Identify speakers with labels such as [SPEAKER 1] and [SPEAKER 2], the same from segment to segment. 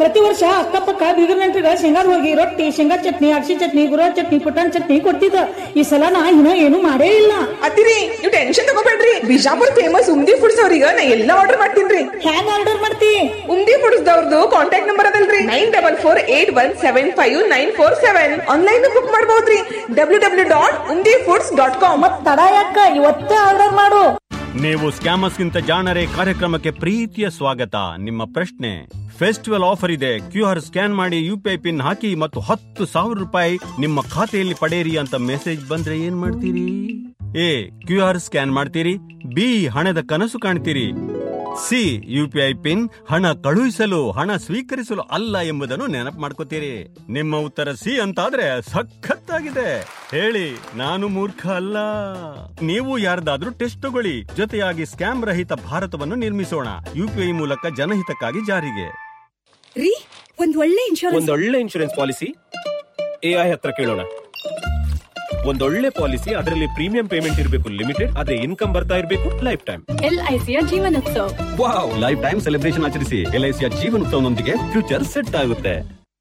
[SPEAKER 1] ಪ್ರತಿ ವರ್ಷ ಅಕ್ಕಪಕ್ಕ ಬೀಗರ್ ನೆಂಟ್ರಿಗ ಶೇಂಗಾದ ಹೋಗಿ ರೊಟ್ಟಿ ಶೇಂಗಾ ಚಟ್ನಿ ಅಕ್ಷಿ ಚಟ್ನಿ ಗುರ ಚಟ್ನಿ ಪುಟಾಣಿ ಚಟ್ನಿ ಕೊಡ್ತಿದ್ದ ಈ ಸಲ ನಾ ಇನ್ನ ಏನು ಮಾಡೇ ಇಲ್ಲ
[SPEAKER 2] ಅದಿರಿ ನೀವು ಟೆನ್ಷನ್ ತಗೋಬೇಡ್ರಿ ಬಿಜಾಪುರ್ ಫೇಮಸ್ ಉಮ್ದಿ ಫುಡ್ಸ್ ಅವ್ರಿಗೆ ನಾ ಎಲ್ಲಾ ಆರ್ಡರ್ ಮಾಡ್ತೀನ್ರಿ
[SPEAKER 1] ಹ್ಯಾಂಗ ಆರ್ಡರ್ ಮಾಡ್ತಿ
[SPEAKER 2] ಉಮ್ದಿ ಫುಡ್ಸ್ ದವ್ರದ್ದು ಕಾಂಟ್ಯಾಕ್ಟ್ ನಂಬರ್ ಅದಲ್ರಿ nine double four eight one seven five nine four seven online book ಮಾಡಬಹುದ್ರಿ W W dot Umdi foods dot com
[SPEAKER 1] ಮತ್ ತಡ ಯಾಕ ಇವತ್ತೇ ಆರ್ಡರ್ ಮಾಡು
[SPEAKER 3] ನೀವು ಸ್ಕ್ಯಾಮರ್ಸ್ಗಿಂತ ಜಾಣರೇ ಕಾರ್ಯಕ್ರಮಕ್ಕೆ ಪ್ರೀತಿಯ ಸ್ವಾಗತ ನಿಮ್ಮ ಪ್ರಶ್ನೆ ಫೆಸ್ಟಿವಲ್ ಆಫರ್ ಇದೆ ಕ್ಯೂ ಆರ್ ಸ್ಕ್ಯಾನ್ ಮಾಡಿ ಯು ಪಿ ಐ ಪಿನ್ ಹಾಕಿ ಮತ್ತು ಹತ್ತು ಸಾವಿರ ರೂಪಾಯಿ ನಿಮ್ಮ ಖಾತೆಯಲ್ಲಿ ಪಡೆಯಿರಿ ಅಂತ ಮೆಸೇಜ್ ಬಂದ್ರೆ ಏನ್ ಮಾಡ್ತೀರಿ ಎ ಕ್ಯೂ ಆರ್ ಸ್ಕ್ಯಾನ್ ಮಾಡ್ತೀರಿ ಬಿ ಹಣದ ಕನಸು ಕಾಣ್ತೀರಿ C U P I pin ಹಣ ಕಳುಹಿಸಲು ಹಣ ಸ್ವೀಕರಿಸಲು ಅಲ್ಲ ಎಂಬುದನ್ನು ನೆನಪು ಮಾಡ್ಕೋತೀರಿ ನಿಮ್ಮ ಉತ್ತರ ಸಿ ಅಂತಾದ್ರೆ ಸಖತ್ತಾಗಿದೆ ಹೇಳಿ ನಾನು ಮೂರ್ಖ ಅಲ್ಲ ನೀವು ಯಾರ್ದಾದ್ರೂ ಟೆಸ್ಟ್ ತಗೊಳ್ಳಿ ಜೊತೆಯಾಗಿ ಸ್ಕ್ಯಾಮ್ ರಹಿತ ಭಾರತವನ್ನು ನಿರ್ಮಿಸೋಣ ಯುಪಿಐ ಮೂಲಕ ಜನಹಿತಕ್ಕಾಗಿ ಜಾರಿಗೆ
[SPEAKER 4] ರೀ ಒಂದ್ ಒಳ್ಳೆ ಇನ್ಶೂರೆನ್ಸ್
[SPEAKER 5] ಒಂದೊಳ್ಳೆ ಇನ್ಶೂರೆನ್ಸ್ ಪಾಲಿಸಿ ಎಐ ಹತ್ರ ಕೇಳೋಣ ಒಂದೊಳ್ಳೆ ಪಾಲಿಸಿ ಅದರಲ್ಲಿ ಪ್ರೀಮಿಯಂ ಪೇಮೆಂಟ್ ಇರಬೇಕು ಲಿಮಿಟೆಡ್ ಅದೇ ಇನ್ಕಮ್ ಬರ್ತಾ ಇರಬೇಕು ಲೈಫ್ ಟೈಮ್
[SPEAKER 4] ಎಲ್ಐಸಿಯ ಜೀವನೋತ್ಸವ
[SPEAKER 5] ವಾವ್
[SPEAKER 3] ಲೈಫ್ ಟೈಮ್ ಸೆಲೆಬ್ರೇಷನ್ ಆಚರಿಸಿ ಎಲ್ಐಸಿಯ ಜೀವನೋತ್ಸವನೊಂದಿಗೆ ಫ್ಯೂಚರ್ ಸೆಟ್ ಆಗುತ್ತೆ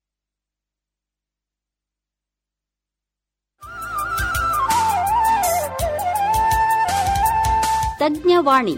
[SPEAKER 6] ತಜ್ಞವಾಣಿ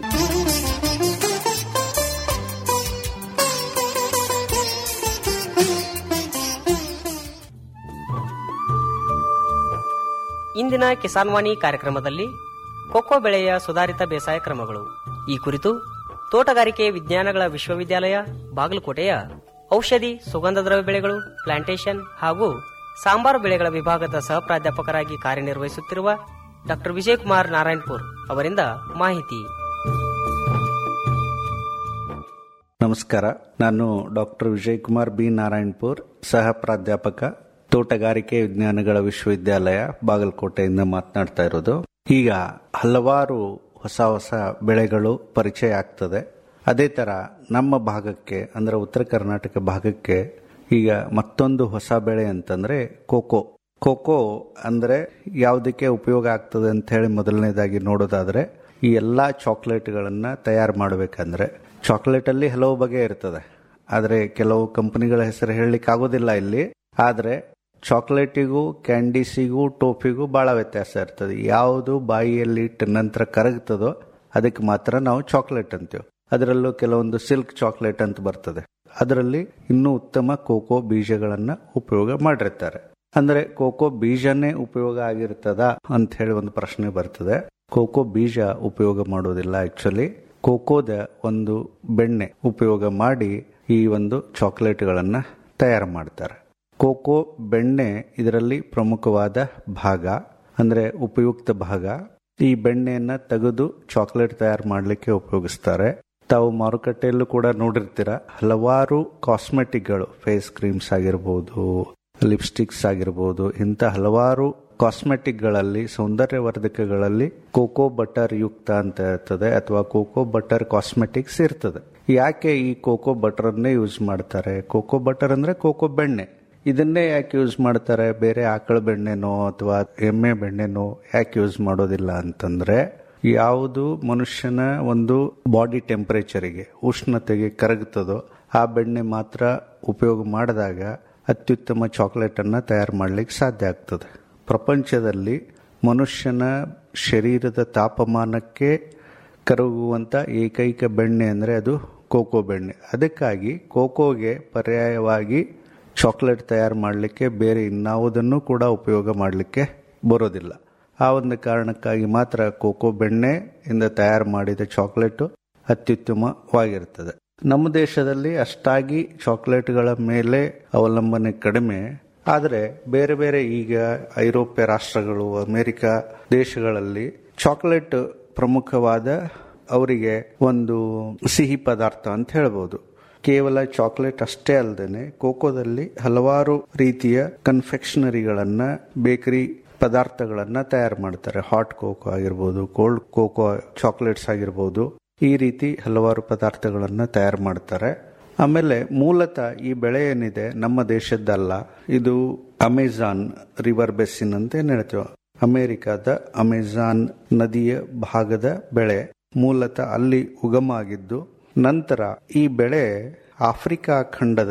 [SPEAKER 7] ಇಂದಿನ ಕಿಸಾನ್ ವಾಣಿ ಕಾರ್ಯಕ್ರಮದಲ್ಲಿ ಕೊಕ್ಕೋ ಬೆಳೆಯ ಸುಧಾರಿತ ಬೇಸಾಯ ಕ್ರಮಗಳು ಈ ಕುರಿತು ತೋಟಗಾರಿಕೆ ವಿಜ್ಞಾನಗಳ ವಿಶ್ವವಿದ್ಯಾಲಯ ಬಾಗಲಕೋಟೆಯ ಔಷಧಿ ಸುಗಂಧ ದ್ರವ್ಯ ಬೆಳೆಗಳು ಪ್ಲಾಂಟೇಶನ್ ಹಾಗೂ ಸಾಂಬಾರು ಬೆಳೆಗಳ ವಿಭಾಗದ ಸಹ ಪ್ರಾಧ್ಯಾಪಕರಾಗಿ ಕಾರ್ಯನಿರ್ವಹಿಸುತ್ತಿರುವ ಡಾಕ್ಟರ್ ವಿಜಯಕುಮಾರ್ ನಾರಾಯಣಪುರ್ ಅವರಿಂದ ಮಾಹಿತಿ
[SPEAKER 8] ನಮಸ್ಕಾರ ನಾನು ಡಾಕ್ಟರ್ ವಿಜಯಕುಮಾರ್ ಬಿ ನಾರಾಯಣಪುರ್ ಸಹ ಪ್ರಾಧ್ಯಾಪಕ ತೋಟಗಾರಿಕೆ ವಿಜ್ಞಾನಗಳ ವಿಶ್ವವಿದ್ಯಾಲಯ ಬಾಗಲಕೋಟೆಯಿಂದ ಮಾತನಾಡ್ತಾ ಇರೋದು ಈಗ ಹಲವಾರು ಹೊಸ ಹೊಸ ಬೆಳೆಗಳು ಪರಿಚಯ ಆಗ್ತದೆ ಅದೇ ತರ ನಮ್ಮ ಭಾಗಕ್ಕೆ ಅಂದ್ರೆ ಉತ್ತರ ಕರ್ನಾಟಕ ಭಾಗಕ್ಕೆ ಈಗ ಮತ್ತೊಂದು ಹೊಸ ಬೆಳೆ ಅಂತಂದ್ರೆ ಕೋಕೋ ಕೋಕೋ ಅಂದ್ರೆ ಯಾವುದಕ್ಕೆ ಉಪಯೋಗ ಆಗ್ತದೆ ಅಂತ ಹೇಳಿ ಮೊದಲನೇದಾಗಿ ನೋಡೋದಾದ್ರೆ ಈ ಎಲ್ಲಾ ಚಾಕ್ಲೇಟ್ಗಳನ್ನ ತಯಾರು ಮಾಡಬೇಕಂದ್ರೆ ಚಾಕ್ಲೇಟ್ ಅಲ್ಲಿ ಹಲವು ಬಗೆ ಇರ್ತದೆ ಆದರೆ ಕೆಲವು ಕಂಪನಿಗಳ ಹೆಸರು ಹೇಳಲಿಕ್ಕೆ ಆಗೋದಿಲ್ಲ ಇಲ್ಲಿ ಆದರೆ ಚಾಕ್ಲೇಟಿಗೂ ಕ್ಯಾಂಡೀಸಿಗೂ ಟೋಫಿಗೂ ಬಹಳ ವ್ಯತ್ಯಾಸ ಇರ್ತದೆ ಯಾವುದು ಬಾಯಿಯಲ್ಲಿ ಇಟ್ಟ ನಂತರ ಕರಗ್ತದೋ ಅದಕ್ಕೆ ಮಾತ್ರ ನಾವು ಚಾಕ್ಲೇಟ್ ಅಂತೀವಿ ಅದರಲ್ಲೂ ಕೆಲವೊಂದು ಸಿಲ್ಕ್ ಚಾಕ್ಲೇಟ್ ಅಂತ ಬರ್ತದೆ ಅದರಲ್ಲಿ ಇನ್ನೂ ಉತ್ತಮ ಕೋಕೋ ಬೀಜಗಳನ್ನ ಉಪಯೋಗ ಮಾಡಿರ್ತಾರೆ ಅಂದ್ರೆ ಕೋಕೋ ಬೀಜನೇ ಉಪಯೋಗ ಆಗಿರ್ತದ ಅಂತ ಹೇಳಿ ಒಂದು ಪ್ರಶ್ನೆ ಬರ್ತದೆ ಕೋಕೋ ಬೀಜ ಉಪಯೋಗ ಮಾಡೋದಿಲ್ಲ ಆಕ್ಚುಲಿ ಕೋಕೋದ ಒಂದು ಬೆಣ್ಣೆ ಉಪಯೋಗ ಮಾಡಿ ಈ ಒಂದು ಚಾಕ್ಲೇಟ್ಗಳನ್ನ ತಯಾರು ಮಾಡ್ತಾರೆ ಕೋಕೋ ಬೆಣ್ಣೆ ಇದರಲ್ಲಿ ಪ್ರಮುಖವಾದ ಭಾಗ ಅಂದ್ರೆ ಉಪಯುಕ್ತ ಭಾಗ ಈ ಬೆಣ್ಣೆಯನ್ನ ತೆಗೆದು ಚಾಕ್ಲೇಟ್ ತಯಾರು ಮಾಡಲಿಕ್ಕೆ ಉಪಯೋಗಿಸ್ತಾರೆ ತಾವು ಮಾರುಕಟ್ಟೆಯಲ್ಲೂ ಕೂಡ ನೋಡಿರ್ತೀರ ಹಲವಾರು ಕಾಸ್ಮೆಟಿಕ್ಗಳು ಫೇಸ್ ಕ್ರೀಮ್ಸ್ ಆಗಿರ್ಬೋದು ಲಿಪ್ಸ್ಟಿಕ್ಸ್ ಆಗಿರ್ಬೋದು ಇಂಥ ಹಲವಾರು ಕಾಸ್ಮೆಟಿಕ್ಗಳಲ್ಲಿ ಸೌಂದರ್ಯವರ್ಧಕಗಳಲ್ಲಿ ಕೋಕೋ ಬಟರ್ ಯುಕ್ತ ಅಂತ ಇರ್ತದೆ ಅಥವಾ ಕೋಕೋ ಬಟರ್ ಕಾಸ್ಮೆಟಿಕ್ಸ್ ಇರ್ತದೆ ಯಾಕೆ ಈ ಕೋಕೋ ಬಟರ್ ಅನ್ನೇ ಯೂಸ್ ಮಾಡ್ತಾರೆ ಕೋಕೋ ಬಟರ್ ಅಂದ್ರೆ ಕೋಕೋ ಬೆಣ್ಣೆ ಇದನ್ನೇ ಯಾಕೆ ಯೂಸ್ ಮಾಡ್ತಾರೆ ಬೇರೆ ಆಕಳ ಬೆಣ್ಣೆನೋ ಅಥವಾ ಎಮ್ಮೆ ಬೆಣ್ಣೆನೋ ಯಾಕೆ ಯೂಸ್ ಮಾಡೋದಿಲ್ಲ ಅಂತಂದ್ರೆ ಯಾವುದು ಮನುಷ್ಯನ ಒಂದು ಬಾಡಿ ಟೆಂಪರೇಚರಿಗೆ ಉಷ್ಣತೆಗೆ ಕರಗುತ್ತದೋ ಆ ಬೆಣ್ಣೆ ಮಾತ್ರ ಉಪಯೋಗ ಮಾಡಿದಾಗ ಅತ್ಯುತ್ತಮ ಚಾಕ್ಲೇಟ್ ಅನ್ನ ತಯಾರು ಮಾಡ್ಲಿಕ್ಕೆ ಸಾಧ್ಯ ಆಗ್ತದೆ ಪ್ರಪಂಚದಲ್ಲಿ ಮನುಷ್ಯನ ಶರೀರದ ತಾಪಮಾನಕ್ಕೆ ಕರಗುವಂತ ಏಕೈಕ ಬೆಣ್ಣೆ ಅಂದ್ರೆ ಅದು ಕೋಕೋ ಬೆಣ್ಣೆ ಅದಕ್ಕಾಗಿ ಕೋಕೋಗೆ ಪರ್ಯಾಯವಾಗಿ ಚಾಕ್ಲೇಟ್ ತಯಾರು ಮಾಡಲಿಕ್ಕೆ ಬೇರೆ ಇನ್ನಾವುದನ್ನು ಕೂಡ ಉಪಯೋಗ ಮಾಡಲಿಕ್ಕೆ ಬರೋದಿಲ್ಲ ಆ ಒಂದು ಕಾರಣಕ್ಕಾಗಿ ಮಾತ್ರ ಕೋಕೋ ಬೆಣ್ಣೆ ಇಂದ ತಯಾರು ಮಾಡಿದ ಚಾಕ್ಲೇಟು ಅತ್ಯುತ್ತಮವಾಗಿರ್ತದೆ ನಮ್ಮ ದೇಶದಲ್ಲಿ ಅಷ್ಟಾಗಿ ಚಾಕ್ಲೇಟ್ಗಳ ಮೇಲೆ ಅವಲಂಬನೆ ಕಡಿಮೆ ಆದರೆ ಬೇರೆ ಬೇರೆ ಈಗ ಐರೋಪ್ಯ ರಾಷ್ಟ್ರಗಳು ಅಮೆರಿಕ ದೇಶಗಳಲ್ಲಿ ಚಾಕ್ಲೇಟ್ ಪ್ರಮುಖವಾದ ಅವರಿಗೆ ಒಂದು ಸಿಹಿ ಪದಾರ್ಥ ಅಂತ ಹೇಳ್ಬೋದು ಕೇವಲ ಚಾಕ್ಲೇಟ್ ಅಷ್ಟೇ ಅಲ್ಲದೆ ಕೋಕೋದಲ್ಲಿ ಹಲವಾರು ರೀತಿಯ ಕನ್ಫೆಕ್ಷನರಿಗಳನ್ನ ಬೇಕರಿ ಪದಾರ್ಥಗಳನ್ನ ತಯಾರು ಮಾಡ್ತಾರೆ ಹಾಟ್ ಕೋಕೋ ಆಗಿರ್ಬೋದು ಕೋಲ್ಡ್ ಕೋಕೋ ಚಾಕ್ಲೇಟ್ಸ್ ಆಗಿರ್ಬೋದು ಈ ರೀತಿ ಹಲವಾರು ಪದಾರ್ಥಗಳನ್ನ ತಯಾರು ಮಾಡ್ತಾರೆ ಆಮೇಲೆ ಮೂಲತಃ ಈ ಬೆಳೆ ಏನಿದೆ ನಮ್ಮ ದೇಶದ್ದಲ್ಲ ಇದು ಅಮೆಜಾನ್ ರಿವರ್ ಬೆಸ್ಸಿನ್ ಅಂತ ಏನ್ ಹೇಳ್ತೇವೆ ಅಮೆರಿಕದ ಅಮೆಜಾನ್ ನದಿಯ ಭಾಗದ ಬೆಳೆ ಮೂಲತಃ ಅಲ್ಲಿ ಉಗಮ ಆಗಿದ್ದು ನಂತರ ಈ ಬೆಳೆ ಆಫ್ರಿಕಾ ಖಂಡದಲ್ಲಿ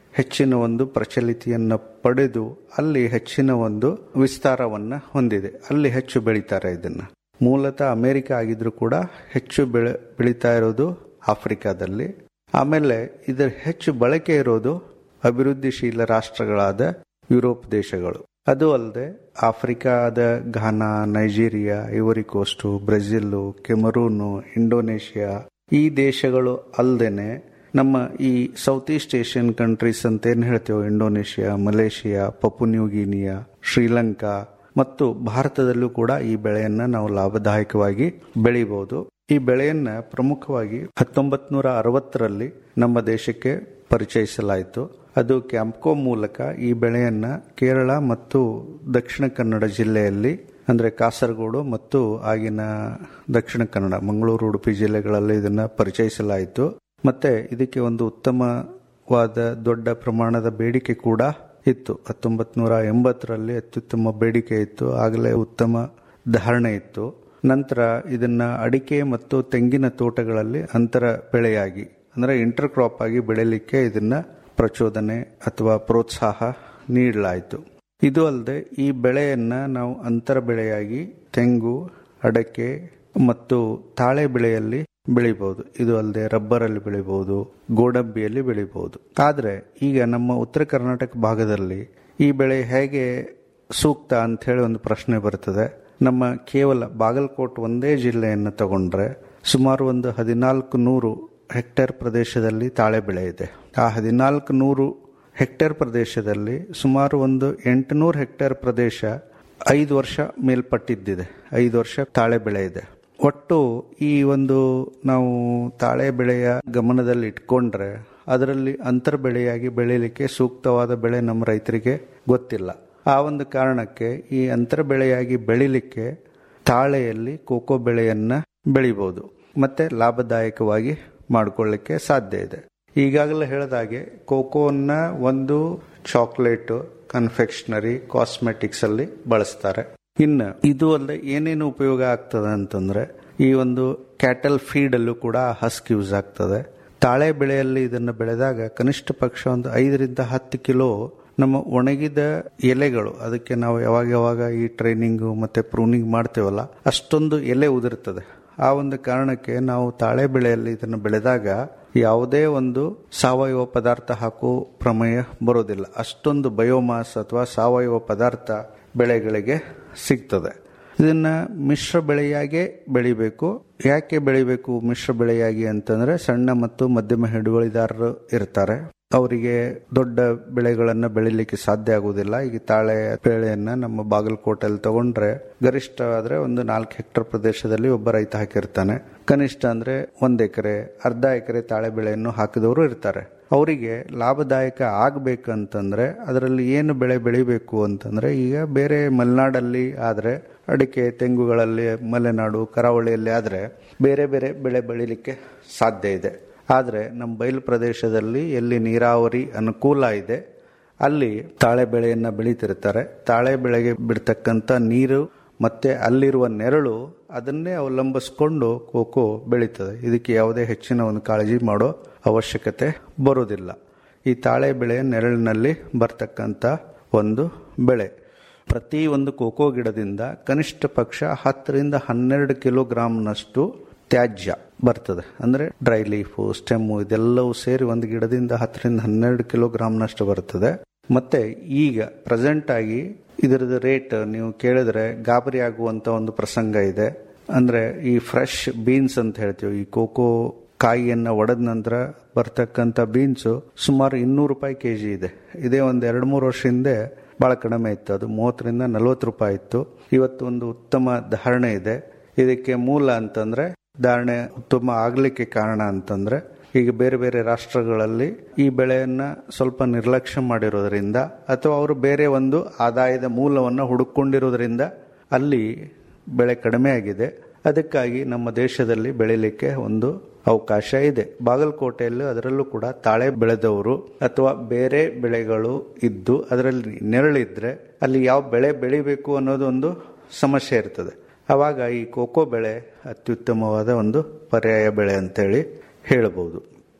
[SPEAKER 8] ಹೆಚ್ಚಿನ ಒಂದು ಪ್ರಚಲಿತಿಯನ್ನು ಪಡೆದು ಅಲ್ಲಿ ಹೆಚ್ಚಿನ ಒಂದು ವಿಸ್ತಾರವನ್ನ ಹೊಂದಿದೆ ಅಲ್ಲಿ ಹೆಚ್ಚು ಬೆಳೀತಾರೆ ಇದನ್ನ ಮೂಲತಃ ಅಮೆರಿಕ ಆಗಿದ್ರು ಕೂಡ ಹೆಚ್ಚು ಬೆಳೆ ಬೆಳೀತಾ ಇರೋದು ಆಫ್ರಿಕಾದಲ್ಲಿ ಆಮೇಲೆ ಇದರ ಹೆಚ್ಚು ಬಳಕೆ ಇರೋದು ಅಭಿವೃದ್ಧಿಶೀಲ ರಾಷ್ಟ್ರಗಳಾದ ಯುರೋಪ್ ದೇಶಗಳು ಅದು ಅಲ್ಲದೆ ಆಫ್ರಿಕಾದ Ghana Nigeria Ivory Coast Brazil Cameroon Indonesia ಈ ದೇಶಗಳು ಅಲ್ಲದೇನೆ ನಮ್ಮ ಈ ಸೌತ್ ಈಸ್ಟ್ ಏಷ್ಯನ್ ಕಂಟ್ರೀಸ್ ಅಂತ ಏನ್ ಹೇಳ್ತೇವೆ Indonesia Malaysia Papua New Guinea Sri Lanka ಮತ್ತು ಭಾರತದಲ್ಲೂ ಕೂಡ ಈ ಬೆಳೆಯನ್ನ ನಾವು ಲಾಭದಾಯಕವಾಗಿ ಬೆಳಿಬಹುದು ಈ ಬೆಳೆಯನ್ನ ಪ್ರಮುಖವಾಗಿ ಹತ್ತೊಂಬತ್ ನೂರ ಅರವತ್ತರಲ್ಲಿ ನಮ್ಮ ದೇಶಕ್ಕೆ ಪರಿಚಯಿಸಲಾಯಿತು ಅದು ಕ್ಯಾಂಪ್ಕೋ ಮೂಲಕ ಈ ಬೆಳೆಯನ್ನ ಕೇರಳ ಮತ್ತು ದಕ್ಷಿಣ ಕನ್ನಡ ಜಿಲ್ಲೆಯಲ್ಲಿ ಅಂದ್ರೆ ಕಾಸರಗೋಡು ಮತ್ತು ಆಗಿನ ದಕ್ಷಿಣ ಕನ್ನಡ ಮಂಗಳೂರು ಉಡುಪಿ ಜಿಲ್ಲೆಗಳಲ್ಲಿ ಇದನ್ನ ಪರಿಚಯಿಸಲಾಯಿತು ಮತ್ತೆ ಇದಕ್ಕೆ ಒಂದು ಉತ್ತಮವಾದ ದೊಡ್ಡ ಪ್ರಮಾಣದ ಬೇಡಿಕೆ ಕೂಡ ಇತ್ತು ಹತ್ತೊಂಬತ್ ನೂರ ಎಂಬತ್ತರಲ್ಲಿ ಅತ್ಯುತ್ತಮ ಬೇಡಿಕೆ ಇತ್ತು ಆಗಲೇ ಉತ್ತಮ ಧಾರಣೆ ಇತ್ತು ನಂತರ ಇದನ್ನ ಅಡಿಕೆ ಮತ್ತು ತೆಂಗಿನ ತೋಟಗಳಲ್ಲಿ ಅಂತರ ಬೆಳೆಯಾಗಿ ಅಂದ್ರೆ ಇಂಟರ್ ಕ್ರಾಪ್ ಆಗಿ ಬೆಳೆಯಲಿಕ್ಕೆ ಇದನ್ನ ಪ್ರಚೋದನೆ ಅಥವಾ ಪ್ರೋತ್ಸಾಹ ನೀಡಲಾಯಿತು ಇದು ಅಲ್ಲದೆ ಈ ಬೆಳೆಯನ್ನ ನಾವು ಅಂತರ ಬೆಳೆಯಾಗಿ ತೆಂಗು ಅಡಕೆ ಮತ್ತು ತಾಳೆ ಬೆಳೆಯಲ್ಲಿ ಬೆಳಿಬಹುದು ಇದು ಅಲ್ಲದೆ ರಬ್ಬರ್ ಅಲ್ಲಿ ಬೆಳಿಬಹುದು ಗೋಡಂಬಿಯಲ್ಲಿ ಬೆಳಿಬಹುದು ಆದ್ರೆ ಈಗ ನಮ್ಮ ಉತ್ತರ ಕರ್ನಾಟಕ ಭಾಗದಲ್ಲಿ ಈ ಬೆಳೆ ಹೇಗೆ ಸೂಕ್ತ ಅಂತ ಹೇಳಿ ಒಂದು ಪ್ರಶ್ನೆ ಬರ್ತದೆ ನಮ್ಮ ಕೇವಲ ಬಾಗಲಕೋಟ್ ಒಂದೇ ಜಿಲ್ಲೆಯನ್ನು ತಗೊಂಡ್ರೆ ಸುಮಾರು ಒಂದು ಹದಿನಾಲ್ಕು ನೂರು ಹೆಕ್ಟೇರ್ ಪ್ರದೇಶದಲ್ಲಿ ತಾಳೆ ಬೆಳೆ ಇದೆ ಆ ಹದಿನಾಲ್ಕು ನೂರು ಹೆಕ್ಟೇರ್ ಪ್ರದೇಶದಲ್ಲಿ ಸುಮಾರು ಒಂದು ಎಂಟುನೂರು ಹೆಕ್ಟೇರ್ ಪ್ರದೇಶ ಐದು ವರ್ಷ ಮೇಲ್ಪಟ್ಟಿದ್ದಿದೆ ಐದು ವರ್ಷ ತಾಳೆ ಬೆಳೆ ಇದೆ ಒಟ್ಟು ಈ ಒಂದು ನಾವು ತಾಳೆ ಬೆಳೆಯ ಗಮನದಲ್ಲಿ ಇಟ್ಕೊಂಡ್ರೆ ಅದರಲ್ಲಿ ಅಂತರ ಬೆಳೆಯಾಗಿ ಬೆಳೆಯಲಿಕ್ಕೆ ಸೂಕ್ತವಾದ ಬೆಳೆ ನಮ್ಮ ರೈತರಿಗೆ ಗೊತ್ತಿಲ್ಲ ಆ ಒಂದು ಕಾರಣಕ್ಕೆ ಈ ಅಂತರ ಬೆಳೆಯಾಗಿ ಬೆಳಿಲಿಕ್ಕೆ ತಾಳೆಯಲ್ಲಿ ಕೋಕೋ ಬೆಳೆಯನ್ನ ಬೆಳಿಬಹುದು ಮತ್ತೆ ಲಾಭದಾಯಕವಾಗಿ ಮಾಡಿಕೊಳ್ಳಿಕ್ಕೆ ಸಾಧ್ಯ ಇದೆ ಈಗಾಗಲೇ ಹೇಳಿದಾಗೆ ಕೋಕೋನ್ನ ಒಂದು ಚಾಕ್ಲೇಟ್ ಕನ್ಫೆಕ್ಷನರಿ ಕಾಸ್ಮೆಟಿಕ್ಸ್ ಅಲ್ಲಿ ಬಳಸ್ತಾರೆ ಇನ್ನು ಇದು ಅಲ್ಲದೆ ಏನೇನು ಉಪಯೋಗ ಆಗ್ತದೆ ಅಂತಂದ್ರೆ ಈ ಒಂದು ಕ್ಯಾಟಲ್ ಫೀಡ್ ಅಲ್ಲೂ ಕೂಡ ಹಸ್ಕ್ ಯೂಸ್ ಆಗ್ತದೆ ತಾಳೆ ಬೆಳೆಯಲ್ಲಿ ಇದನ್ನು ಬೆಳೆದಾಗ ಕನಿಷ್ಠ ಪಕ್ಷ ಒಂದು ಐದರಿಂದ ಹತ್ತು ಕಿಲೋ ನಮ್ಮ ಒಣಗಿದ ಎಲೆಗಳು ಅದಕ್ಕೆ ನಾವು ಯಾವಾಗ ಯಾವಾಗ ಈ ಟ್ರೈನಿಂಗ್ ಮತ್ತೆ ಪ್ರೂನಿಂಗ್ ಮಾಡ್ತೇವಲ್ಲ ಅಷ್ಟೊಂದು ಎಲೆ ಉದುರ್ತದೆ ಆ ಒಂದು ಕಾರಣಕ್ಕೆ ನಾವು ತಾಳೆ ಬೆಳೆಯಲ್ಲಿ ಇದನ್ನು ಬೆಳೆದಾಗ ಯಾವುದೇ ಒಂದು ಸಾವಯವ ಪದಾರ್ಥ ಹಾಕೋ ಪ್ರಮೇಯ ಬರೋದಿಲ್ಲ ಅಷ್ಟೊಂದು ಬಯೋಮಾಸ್ ಅಥವಾ ಸಾವಯವ ಪದಾರ್ಥ ಬೆಳೆಗಳಿಗೆ ಸಿಗ್ತದೆ ಇದನ್ನ ಮಿಶ್ರ ಬೆಳೆಯಾಗೆ ಬೆಳಿಬೇಕು ಯಾಕೆ ಬೆಳಿಬೇಕು ಮಿಶ್ರ ಬೆಳೆಯಾಗಿ ಅಂತಂದ್ರೆ ಸಣ್ಣ ಮತ್ತು ಮಧ್ಯಮ ಹಿಡುವಳಿದಾರರು ಇರ್ತಾರೆ ಅವರಿಗೆ ದೊಡ್ಡ ಬೆಳೆಗಳನ್ನ ಬೆಳಿಲಿಕ್ಕೆ ಸಾಧ್ಯ ಆಗುವುದಿಲ್ಲ ಈಗ ತಾಳೆ ಬೆಳೆಯನ್ನ ನಮ್ಮ ಬಾಗಲಕೋಟೆಯಲ್ಲಿ ತಗೊಂಡ್ರೆ ಗರಿಷ್ಠ ಆದ್ರೆ ಒಂದು ನಾಲ್ಕು ಹೆಕ್ಟರ್ ಪ್ರದೇಶದಲ್ಲಿ ಒಬ್ಬ ರೈತ ಹಾಕಿರ್ತಾನೆ ಕನಿಷ್ಠ ಅಂದ್ರೆ ಒಂದ್ ಎಕರೆ ಅರ್ಧ ಎಕರೆ ತಾಳೆ ಬೆಳೆಯನ್ನು ಹಾಕಿದವರು ಇರ್ತಾರೆ ಅವರಿಗೆ ಲಾಭದಾಯಕ ಆಗ್ಬೇಕಂತಂದ್ರೆ ಅದರಲ್ಲಿ ಏನು ಬೆಳೆ ಬೆಳಿಬೇಕು ಅಂತಂದ್ರೆ ಈಗ ಬೇರೆ ಮಲೆನಾಡಲ್ಲಿ ಆದ್ರೆ ಅಡಿಕೆ ತೆಂಗುಗಳಲ್ಲಿ ಮಲೆನಾಡು ಕರಾವಳಿಯಲ್ಲಿ ಆದ್ರೆ ಬೇರೆ ಬೇರೆ ಬೆಳೆ ಬೆಳಿಲಿಕ್ಕೆ ಸಾಧ್ಯ ಇದೆ ಆದರೆ ನಮ್ಮ ಬಯಲು ಪ್ರದೇಶದಲ್ಲಿ ಎಲ್ಲಿ ನೀರಾವರಿ ಅನುಕೂಲ ಇದೆ ಅಲ್ಲಿ ತಾಳೆ ಬೆಳೆಯನ್ನ ಬೆಳೀತಿರ್ತಾರೆ ತಾಳೆ ಬೆಳೆಗೆ ಬಿಡ್ತಕ್ಕಂಥ ನೀರು ಮತ್ತೆ ಅಲ್ಲಿರುವ ನೆರಳು ಅದನ್ನೇ ಅವಲಂಬಿಸ್ಕೊಂಡು ಕೋಕೋ ಬೆಳೀತದೆ ಇದಕ್ಕೆ ಯಾವುದೇ ಹೆಚ್ಚಿನ ಒಂದು ಕಾಳಜಿ ಮಾಡೋ ಅವಶ್ಯಕತೆ ಬರೋದಿಲ್ಲ ಈ ತಾಳೆ ಬೆಳೆಯ ನೆರಳಿನಲ್ಲಿ ಬರ್ತಕ್ಕಂಥ ಒಂದು ಬೆಳೆ ಪ್ರತಿ ಒಂದು ಕೋಕೋ ಗಿಡದಿಂದ ಕನಿಷ್ಠ ಪಕ್ಷ ಹತ್ತರಿಂದ ಹನ್ನೆರಡು ಕಿಲೋಗ್ರಾಂನಷ್ಟು ತ್ಯಾಜ್ಯ ಬರ್ತದೆ ಅಂದ್ರೆ ಡ್ರೈ ಲೀಫು ಸ್ಟೆಮ್ಮು ಇದೆಲ್ಲವೂ ಸೇರಿ ಒಂದು ಗಿಡದಿಂದ ಹತ್ತರಿಂದ ಹನ್ನೆರಡು ಕಿಲೋಗ್ರಾಂನಷ್ಟು ಬರ್ತದೆ ಮತ್ತೆ ಈಗ ಪ್ರೆಸೆಂಟ್ ಆಗಿ ಇದರದ ರೇಟ್ ನೀವು ಕೇಳಿದ್ರೆ ಗಾಬರಿ ಆಗುವಂತ ಒಂದು ಪ್ರಸಂಗ ಇದೆ ಅಂದ್ರೆ ಈ ಫ್ರೆಶ್ ಬೀನ್ಸ್ ಅಂತ ಹೇಳ್ತೀವಿ ಈ ಕೋಕೋ ಕಾಯಿಯನ್ನ ಒಡೆದ ನಂತರ ಬರ್ತಕ್ಕಂಥ ಬೀನ್ಸ್ ಸುಮಾರು ಇನ್ನೂರು ರೂಪಾಯಿ ಕೆಜಿ ಇದೆ ಇದೇ ಒಂದು ಎರಡು ಮೂರು ವರ್ಷ ಹಿಂದೆ ಬಹಳ ಕಡಿಮೆ ಇತ್ತು ಅದು ಮೂವತ್ತರಿಂದ ನಲವತ್ತು ರೂಪಾಯಿ ಇತ್ತು ಇವತ್ತು ಒಂದು ಉತ್ತಮ ಧಾರಣೆ ಇದೆ ಇದಕ್ಕೆ ಮೂಲ ಅಂತಂದ್ರೆ ಧಾರಣೆ ಉತ್ತಮ ಆಗ್ಲಿಕ್ಕೆ ಕಾರಣ ಅಂತಂದ್ರೆ ಈಗ ಬೇರೆ ಬೇರೆ ರಾಷ್ಟ್ರಗಳಲ್ಲಿ ಈ ಬೆಳೆಯನ್ನ ಸ್ವಲ್ಪ ನಿರ್ಲಕ್ಷ್ಯ ಮಾಡಿರೋದ್ರಿಂದ ಅಥವಾ ಅವರು ಬೇರೆ ಒಂದು ಆದಾಯದ ಮೂಲವನ್ನು ಹುಡುಕೊಂಡಿರೋದ್ರಿಂದ ಅಲ್ಲಿ ಬೆಳೆ ಕಡಿಮೆ ಆಗಿದೆ ಅದಕ್ಕಾಗಿ ನಮ್ಮ ದೇಶದಲ್ಲಿ ಬೆಳಿಲಿಕ್ಕೆ ಒಂದು ಅವಕಾಶ ಇದೆ ಬಾಗಲಕೋಟೆಯಲ್ಲಿ ಅದರಲ್ಲೂ ಕೂಡ ತಾಳೆ ಬೆಳೆದವರು ಅಥವಾ ಬೇರೆ ಬೆಳೆಗಳು ಇದ್ದು ಅದರಲ್ಲಿ ನೆರಳಿದ್ರೆ ಅಲ್ಲಿ ಯಾವ ಬೆಳೆ ಬೆಳಿಬೇಕು ಅನ್ನೋದು ಒಂದು ಸಮಸ್ಯೆ ಇರ್ತದೆ ಅವಾಗ ಈ ಕೋಕೋ ಬೆಳೆ ಅತ್ಯುತ್ತಮವಾದ ಒಂದು ಪರ್ಯಾಯ ಬೆಳೆ ಅಂತೇಳಿ ಹೇಳಬಹುದು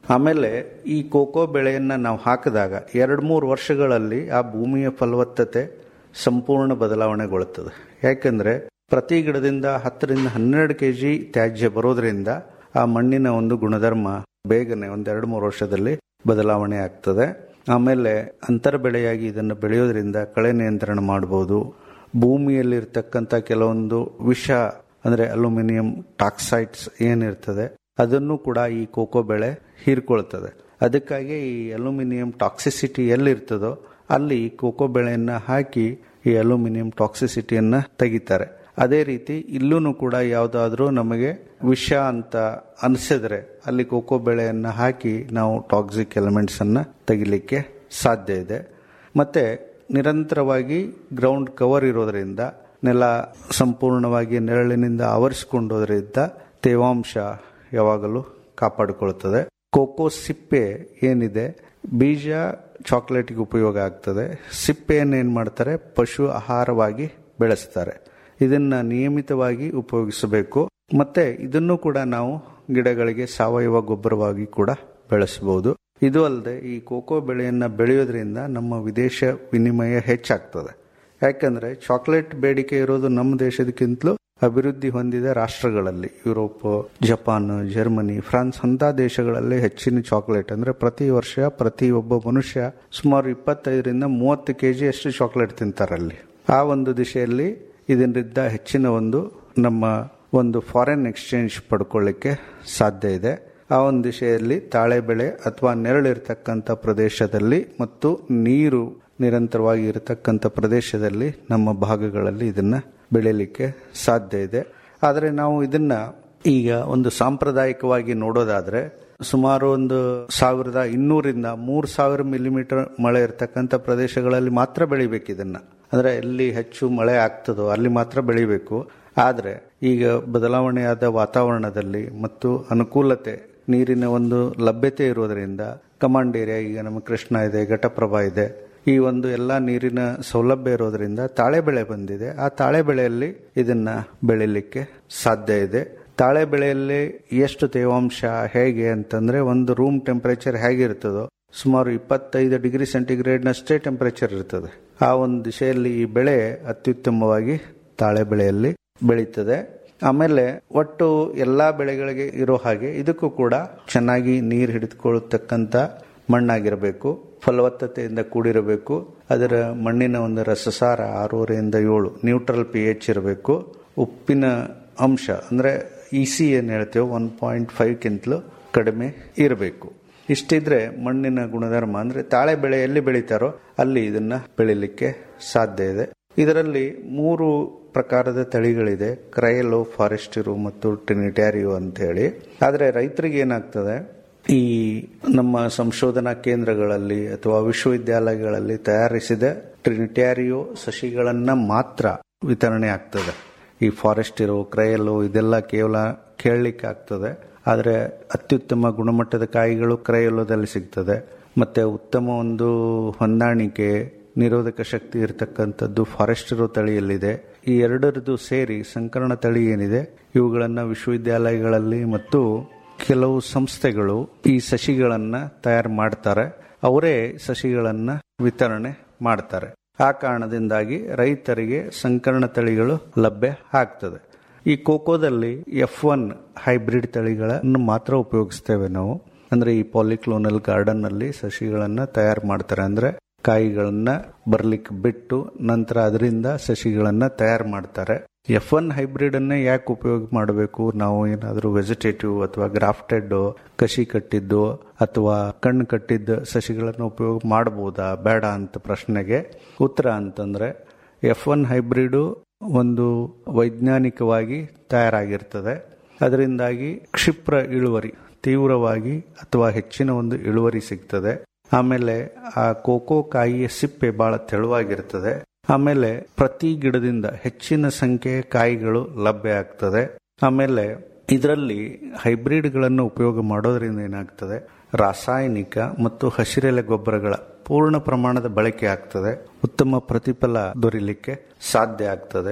[SPEAKER 8] ಆಮೇಲೆ ಈ ಕೋಕೋ ಬೆಳೆಯನ್ನ ನಾವು ಹಾಕಿದಾಗ ಎರಡು ಮೂರು ವರ್ಷಗಳಲ್ಲಿ ಆ ಭೂಮಿಯ ಫಲವತ್ತತೆ ಸಂಪೂರ್ಣ ಬದಲಾವಣೆಗೊಳ್ಳುತ್ತದೆ ಯಾಕೆಂದ್ರೆ ಪ್ರತಿ ಗಿಡದಿಂದ ಹತ್ತರಿಂದ ಹನ್ನೆರಡು ಕೆ ಜಿ ತ್ಯಾಜ್ಯ ಬರೋದ್ರಿಂದ ಆ ಮಣ್ಣಿನ ಒಂದು ಗುಣಧರ್ಮ ಬೇಗನೆ ಒಂದೆರಡು ಮೂರು ವರ್ಷದಲ್ಲಿ ಬದಲಾವಣೆ ಆಗ್ತದೆ ಆಮೇಲೆ ಅಂತರ ಬೆಳೆಯಾಗಿ ಇದನ್ನು ಬೆಳೆಯೋದ್ರಿಂದ ಕಳೆ ನಿಯಂತ್ರಣ ಮಾಡಬಹುದು ಭೂಮಿಯಲ್ಲಿರ್ತಕ್ಕಂಥ ಕೆಲವೊಂದು ವಿಷ ಅಂದ್ರೆ ಅಲ್ಯೂಮಿನಿಯಂ ಟಾಕ್ಸೈಡ್ಸ್ ಏನಿರ್ತದೆ ಅದನ್ನು ಕೂಡ ಈ ಕೋಕೋ ಬೆಳೆ ಹೀರ್ಕೊಳ್ತದೆ ಅದಕ್ಕಾಗಿ ಈ ಅಲ್ಯೂಮಿನಿಯಂ ಟಾಕ್ಸಿಸಿಟಿ ಎಲ್ಲಿರ್ತದೋ ಅಲ್ಲಿ ಈ ಕೋಕೋ ಬೆಳೆಯನ್ನ ಹಾಕಿ ಈ ಅಲ್ಯೂಮಿನಿಯಂ ಟಾಕ್ಸಿಸಿಟಿಯನ್ನ ತೆಗಿತಾರೆ ಅದೇ ರೀತಿ ಇಲ್ಲೂ ಕೂಡ ಯಾವುದಾದ್ರೂ ನಮಗೆ ವಿಷ ಅಂತ ಅನಿಸಿದ್ರೆ ಅಲ್ಲಿ ಕೋಕೋ ಬೆಳೆಯನ್ನ ಹಾಕಿ ನಾವು ಟಾಕ್ಸಿಕ್ ಎಲಿಮೆಂಟ್ಸ್ ಅನ್ನ ತೆಗಿಲಿಕ್ಕೆ ಸಾಧ್ಯ ಇದೆ ಮತ್ತೆ ನಿರಂತರವಾಗಿ ಗ್ರೌಂಡ್ ಕವರ್ ಇರೋದ್ರಿಂದ ನೆಲ ಸಂಪೂರ್ಣವಾಗಿ ನೆರಳಿನಿಂದ ಆವರಿಸಿಕೊಂಡೋದ್ರಿಂದ ತೇವಾಂಶ ಯಾವಾಗಲೂ ಕಾಪಾಡಿಕೊಳ್ಳುತ್ತದೆ ಕೋಕೋ ಸಿಪ್ಪೆ ಏನಿದೆ ಬೀಜ ಚಾಕ್ಲೇಟ್ಗೆ ಉಪಯೋಗ ಆಗ್ತದೆ ಸಿಪ್ಪೆಯನ್ನು ಏನು ಮಾಡ್ತಾರೆ ಪಶು ಆಹಾರವಾಗಿ ಬೆಳೆಸ್ತಾರೆ ಇದನ್ನ ನಿಯಮಿತವಾಗಿ ಉಪಯೋಗಿಸಬೇಕು ಮತ್ತೆ ಇದನ್ನು ಕೂಡ ನಾವು ಗಿಡಗಳಿಗೆ ಸಾವಯವ ಗೊಬ್ಬರವಾಗಿ ಕೂಡ ಬೆಳೆಸಬಹುದು ಇದು ಅಲ್ಲದೆ ಈ ಕೋಕೋ ಬೆಳೆಯನ್ನ ಬೆಳೆಯೋದ್ರಿಂದ ನಮ್ಮ ವಿದೇಶ ವಿನಿಮಯ ಹೆಚ್ಚಾಗ್ತದೆ ಯಾಕಂದ್ರೆ ಚಾಕ್ಲೇಟ್ ಬೇಡಿಕೆ ಇರೋದು ನಮ್ಮ ದೇಶದಕ್ಕಿಂತಲೂ ಅಭಿವೃದ್ಧಿ ಹೊಂದಿದ ರಾಷ್ಟ್ರಗಳಲ್ಲಿ ಯುರೋಪ್ ಜಪಾನ್ ಜರ್ಮನಿ ಫ್ರಾನ್ಸ್ ಅಂತ ದೇಶಗಳಲ್ಲಿ ಹೆಚ್ಚಿನ ಚಾಕ್ಲೇಟ್ ಅಂದ್ರೆ ಪ್ರತಿ ವರ್ಷ ಪ್ರತಿ ಒಬ್ಬ ಮನುಷ್ಯ ಸುಮಾರು ಇಪ್ಪತ್ತೈದರಿಂದ ಮೂವತ್ತು ಕೆಜಿ ಅಷ್ಟು ಚಾಕ್ಲೇಟ್ ತಿಂತಾರಲ್ಲಿ ಆ ಒಂದು ದಿಶೆಯಲ್ಲಿ ಇದರಿಂದ ಹೆಚ್ಚಿನ ಒಂದು ನಮ್ಮ ಒಂದು ಫಾರಿನ್ ಎಕ್ಸ್ಚೇಂಜ್ ಪಡ್ಕೊಳ್ಳಿಕ್ಕೆ ಸಾಧ್ಯ ಇದೆ ಆ ಒಂದು ದಿಶೆಯಲ್ಲಿ ತಾಳೆ ಬೆಳೆ ಅಥವಾ ನೆರಳಿರ್ತಕ್ಕಂಥ ಪ್ರದೇಶದಲ್ಲಿ ಮತ್ತು ನೀರು ನಿರಂತರವಾಗಿ ಇರತಕ್ಕಂಥ ಪ್ರದೇಶದಲ್ಲಿ ನಮ್ಮ ಭಾಗಗಳಲ್ಲಿ ಇದನ್ನ ಬೆಳೆಯಲಿಕ್ಕೆ ಸಾಧ್ಯ ಇದೆ ಆದರೆ ನಾವು ಇದನ್ನ ಈಗ ಒಂದು ಸಾಂಪ್ರದಾಯಿಕವಾಗಿ ನೋಡೋದಾದ್ರೆ ಸುಮಾರು ಒಂದು ಸಾವಿರದ ಇನ್ನೂರಿಂದ ಮೂರು ಸಾವಿರ ಮಿಲಿಮೀಟರ್ ಮಳೆ ಇರತಕ್ಕಂಥ ಪ್ರದೇಶಗಳಲ್ಲಿ ಮಾತ್ರ ಬೆಳಿಬೇಕು ಇದನ್ನ ಅಂದ್ರೆ ಎಲ್ಲಿ ಹೆಚ್ಚು ಮಳೆ ಆಗ್ತದೋ ಅಲ್ಲಿ ಮಾತ್ರ ಬೆಳಿಬೇಕು ಆದರೆ ಈಗ ಬದಲಾವಣೆಯಾದ ವಾತಾವರಣದಲ್ಲಿ ಮತ್ತು ಅನುಕೂಲತೆ ನೀರಿನ ಒಂದು ಲಭ್ಯತೆ ಇರೋದರಿಂದ ಕಮಾಂಡ್ ಏರಿಯಾ ಈಗ ನಮ್ಮ ಕೃಷ್ಣ ಇದೆ ಘಟಪ್ರಭಾ ಇದೆ ಈ ಒಂದು ಎಲ್ಲ ನೀರಿನ ಸೌಲಭ್ಯ ಇರೋದ್ರಿಂದ ತಾಳೆ ಬೆಳೆ ಬಂದಿದೆ ಆ ತಾಳೆ ಬೆಳೆಯಲ್ಲಿ ಇದನ್ನ ಬೆಳಿಲಿಕ್ಕೆ ಸಾಧ್ಯ ಇದೆ ತಾಳೆ ಬೆಳೆಯಲ್ಲಿ ಎಷ್ಟು ತೇವಾಂಶ ಹೇಗೆ ಅಂತಂದ್ರೆ ಒಂದು ರೂಮ್ ಟೆಂಪರೇಚರ್ ಹೇಗಿರ್ತದೋ ಸುಮಾರು ಇಪ್ಪತ್ತೈದು ಡಿಗ್ರಿ ಸೆಂಟಿಗ್ರೇಡ್ನಷ್ಟೇ ಟೆಂಪರೇಚರ್ ಇರ್ತದೆ ಆ ಒಂದು ದಿಶೆಯಲ್ಲಿ ಈ ಬೆಳೆ ಅತ್ಯುತ್ತಮವಾಗಿ ತಾಳೆ ಬೆಳೆಯಲ್ಲಿ ಬೆಳೀತದೆ ಆಮೇಲೆ ಒಟ್ಟು ಎಲ್ಲಾ ಬೆಳೆಗಳಿಗೆ ಇರೋ ಹಾಗೆ ಇದಕ್ಕೂ ಕೂಡ ಚೆನ್ನಾಗಿ ನೀರು ಹಿಡಿದುಕೊಳ್ಳತಕ್ಕಂತ ಮಣ್ಣಾಗಿರಬೇಕು ಫಲವತ್ತತೆಯಿಂದ ಕೂಡಿರಬೇಕು ಅದರ ಮಣ್ಣಿನ ಒಂದು ರಸಸಾರ ಆರೂವರೆಯಿಂದ ಏಳು ನ್ಯೂಟ್ರಲ್ ಪಿ ಎಚ್ ಇರಬೇಕು ಉಪ್ಪಿನ ಅಂಶ ಅಂದ್ರೆ ಇ ಸಿ ಏನು ಹೇಳ್ತೇವೆ ಒನ್ ಪಾಯಿಂಟ್ ಫೈವ್ಗಿಂತಲೂ ಕಡಿಮೆ ಇರಬೇಕು ಇಷ್ಟಿದ್ರೆ ಮಣ್ಣಿನ ಗುಣಧರ್ಮ ಅಂದ್ರೆ ತಾಳೆ ಬೆಳೆ ಎಲ್ಲಿ ಬೆಳೀತಾರೋ ಅಲ್ಲಿ ಇದನ್ನ ಬೆಳಿಲಿಕ್ಕೆ ಸಾಧ್ಯ ಇದೆ ಇದರಲ್ಲಿ ಮೂರು ಪ್ರಕಾರದ ತಳಿಗಳಿದೆ ಕ್ರಯಲೋ ಫಾರೆಸ್ಟಿರು ಮತ್ತು ಟ್ರಿನಿಟ್ಯಾರಿಯೋ ಅಂತ ಹೇಳಿ ಆದರೆ ರೈತರಿಗೆ ಏನಾಗ್ತದೆ ಈ ನಮ್ಮ ಸಂಶೋಧನಾ ಕೇಂದ್ರಗಳಲ್ಲಿ ಅಥವಾ ವಿಶ್ವವಿದ್ಯಾಲಯಗಳಲ್ಲಿ ತಯಾರಿಸಿದ ಟ್ರಿನಿಟ್ಯಾರಿಯೋ ಸಸಿಗಳನ್ನ ಮಾತ್ರ ವಿತರಣೆ ಆಗ್ತದೆ ಈ ಫಾರೆಸ್ಟ್ ಇರೋ ಕ್ರಯಲು ಇದೆಲ್ಲ ಕೇವಲ ಕೇಳಲಿಕ್ಕೆ ಆಗ್ತದೆ ಆದರೆ ಅತ್ಯುತ್ತಮ ಗುಣಮಟ್ಟದ ಕಾಯಿಗಳು ಕ್ರಯಲೋದಲ್ಲಿ ಸಿಗ್ತದೆ ಮತ್ತೆ ಉತ್ತಮ ಒಂದು ಹೊಂದಾಣಿಕೆ ನಿರೋಧಕ ಶಕ್ತಿ ಇರತಕ್ಕಂಥದ್ದು ಫಾರೆಸ್ಟ್ ಇರೋ ತಳಿಯಲ್ಲಿದೆ ಈ ಎರಡರದ್ದು ಸೇರಿ ಸಂಕರಣ ತಳಿ ಏನಿದೆ ಇವುಗಳನ್ನ ವಿಶ್ವವಿದ್ಯಾಲಯಗಳಲ್ಲಿ ಮತ್ತು ಕೆಲವು ಸಂಸ್ಥೆಗಳು ಈ ಸಸಿಗಳನ್ನ ತಯಾರು ಮಾಡ್ತಾರೆ ಅವರೇ ಸಸಿಗಳನ್ನ ವಿತರಣೆ ಮಾಡ್ತಾರೆ ಆ ಕಾರಣದಿಂದಾಗಿ ರೈತರಿಗೆ ಸಂಕರಣ ತಳಿಗಳು ಲಭ್ಯ ಆಗ್ತದೆ ಈ ಕೋಕೋದಲ್ಲಿ ಎಫ್ ಒನ್ ಹೈಬ್ರಿಡ್ ತಳಿಗಳನ್ನು ಮಾತ್ರ ಉಪಯೋಗಿಸ್ತೇವೆ ನಾವು ಅಂದ್ರೆ ಈ ಪಾಲಿಕ್ಲೋನಲ್ ಗಾರ್ಡನ್ ನಲ್ಲಿ ಸಸಿಗಳನ್ನ ತಯಾರು ಮಾಡ್ತಾರೆ ಅಂದ್ರೆ ಕಾಯಿಗಳನ್ನ ಬರ್ಲಿಕ್ಕೆ ಬಿಟ್ಟು ನಂತರ ಅದರಿಂದ ಸಸಿಗಳನ್ನ ತಯಾರು ಮಾಡ್ತಾರೆ ಎಫ್ ಒನ್ ಹೈಬ್ರಿಡ್ ಅನ್ನೇ ಯಾಕೆ ಉಪಯೋಗ ಮಾಡಬೇಕು ನಾವು ಏನಾದರೂ ವೆಜಿಟೇಟಿವ್ ಅಥವಾ ಗ್ರಾಫ್ಟೆಡ್ ಕಸಿ ಕಟ್ಟಿದ್ದು ಅಥವಾ ಕಣ್ಣು ಕಟ್ಟಿದ್ದ ಸಸಿಗಳನ್ನು ಉಪಯೋಗ ಮಾಡಬಹುದಾ ಬೇಡ ಅಂತ ಪ್ರಶ್ನೆಗೆ ಉತ್ತರ ಅಂತಂದ್ರೆ ಎಫ್ ಒನ್ ಹೈಬ್ರಿಡು ಒಂದು ವೈಜ್ಞಾನಿಕವಾಗಿ ತಯಾರಾಗಿರ್ತದೆ ಅದರಿಂದಾಗಿ ಕ್ಷಿಪ್ರ ಇಳುವರಿ ತೀವ್ರವಾಗಿ ಅಥವಾ ಹೆಚ್ಚಿನ ಒಂದು ಇಳುವರಿ ಸಿಗ್ತದೆ ಆಮೇಲೆ ಆ ಕೋಕೋ ಕಾಯಿಯ ಸಿಪ್ಪೆ ಬಹಳ ತೆಳುವಾಗಿರ್ತದೆ ಆಮೇಲೆ ಪ್ರತಿ ಗಿಡದಿಂದ ಹೆಚ್ಚಿನ ಸಂಖ್ಯೆಯ ಕಾಯಿಗಳು ಲಭ್ಯ ಆಗ್ತದೆ ಆಮೇಲೆ ಇದರಲ್ಲಿ ಹೈಬ್ರಿಡ್ಗಳನ್ನು ಉಪಯೋಗ ಮಾಡೋದ್ರಿಂದ ಏನಾಗ್ತದೆ ರಾಸಾಯನಿಕ ಮತ್ತು ಹಸಿರೆಲೆ ಗೊಬ್ಬರಗಳ ಪೂರ್ಣ ಪ್ರಮಾಣದ ಬಳಕೆ ಆಗ್ತದೆ ಉತ್ತಮ ಪ್ರತಿಫಲ ದೊರೆಯಲಿಕ್ಕೆ ಸಾಧ್ಯ ಆಗ್ತದೆ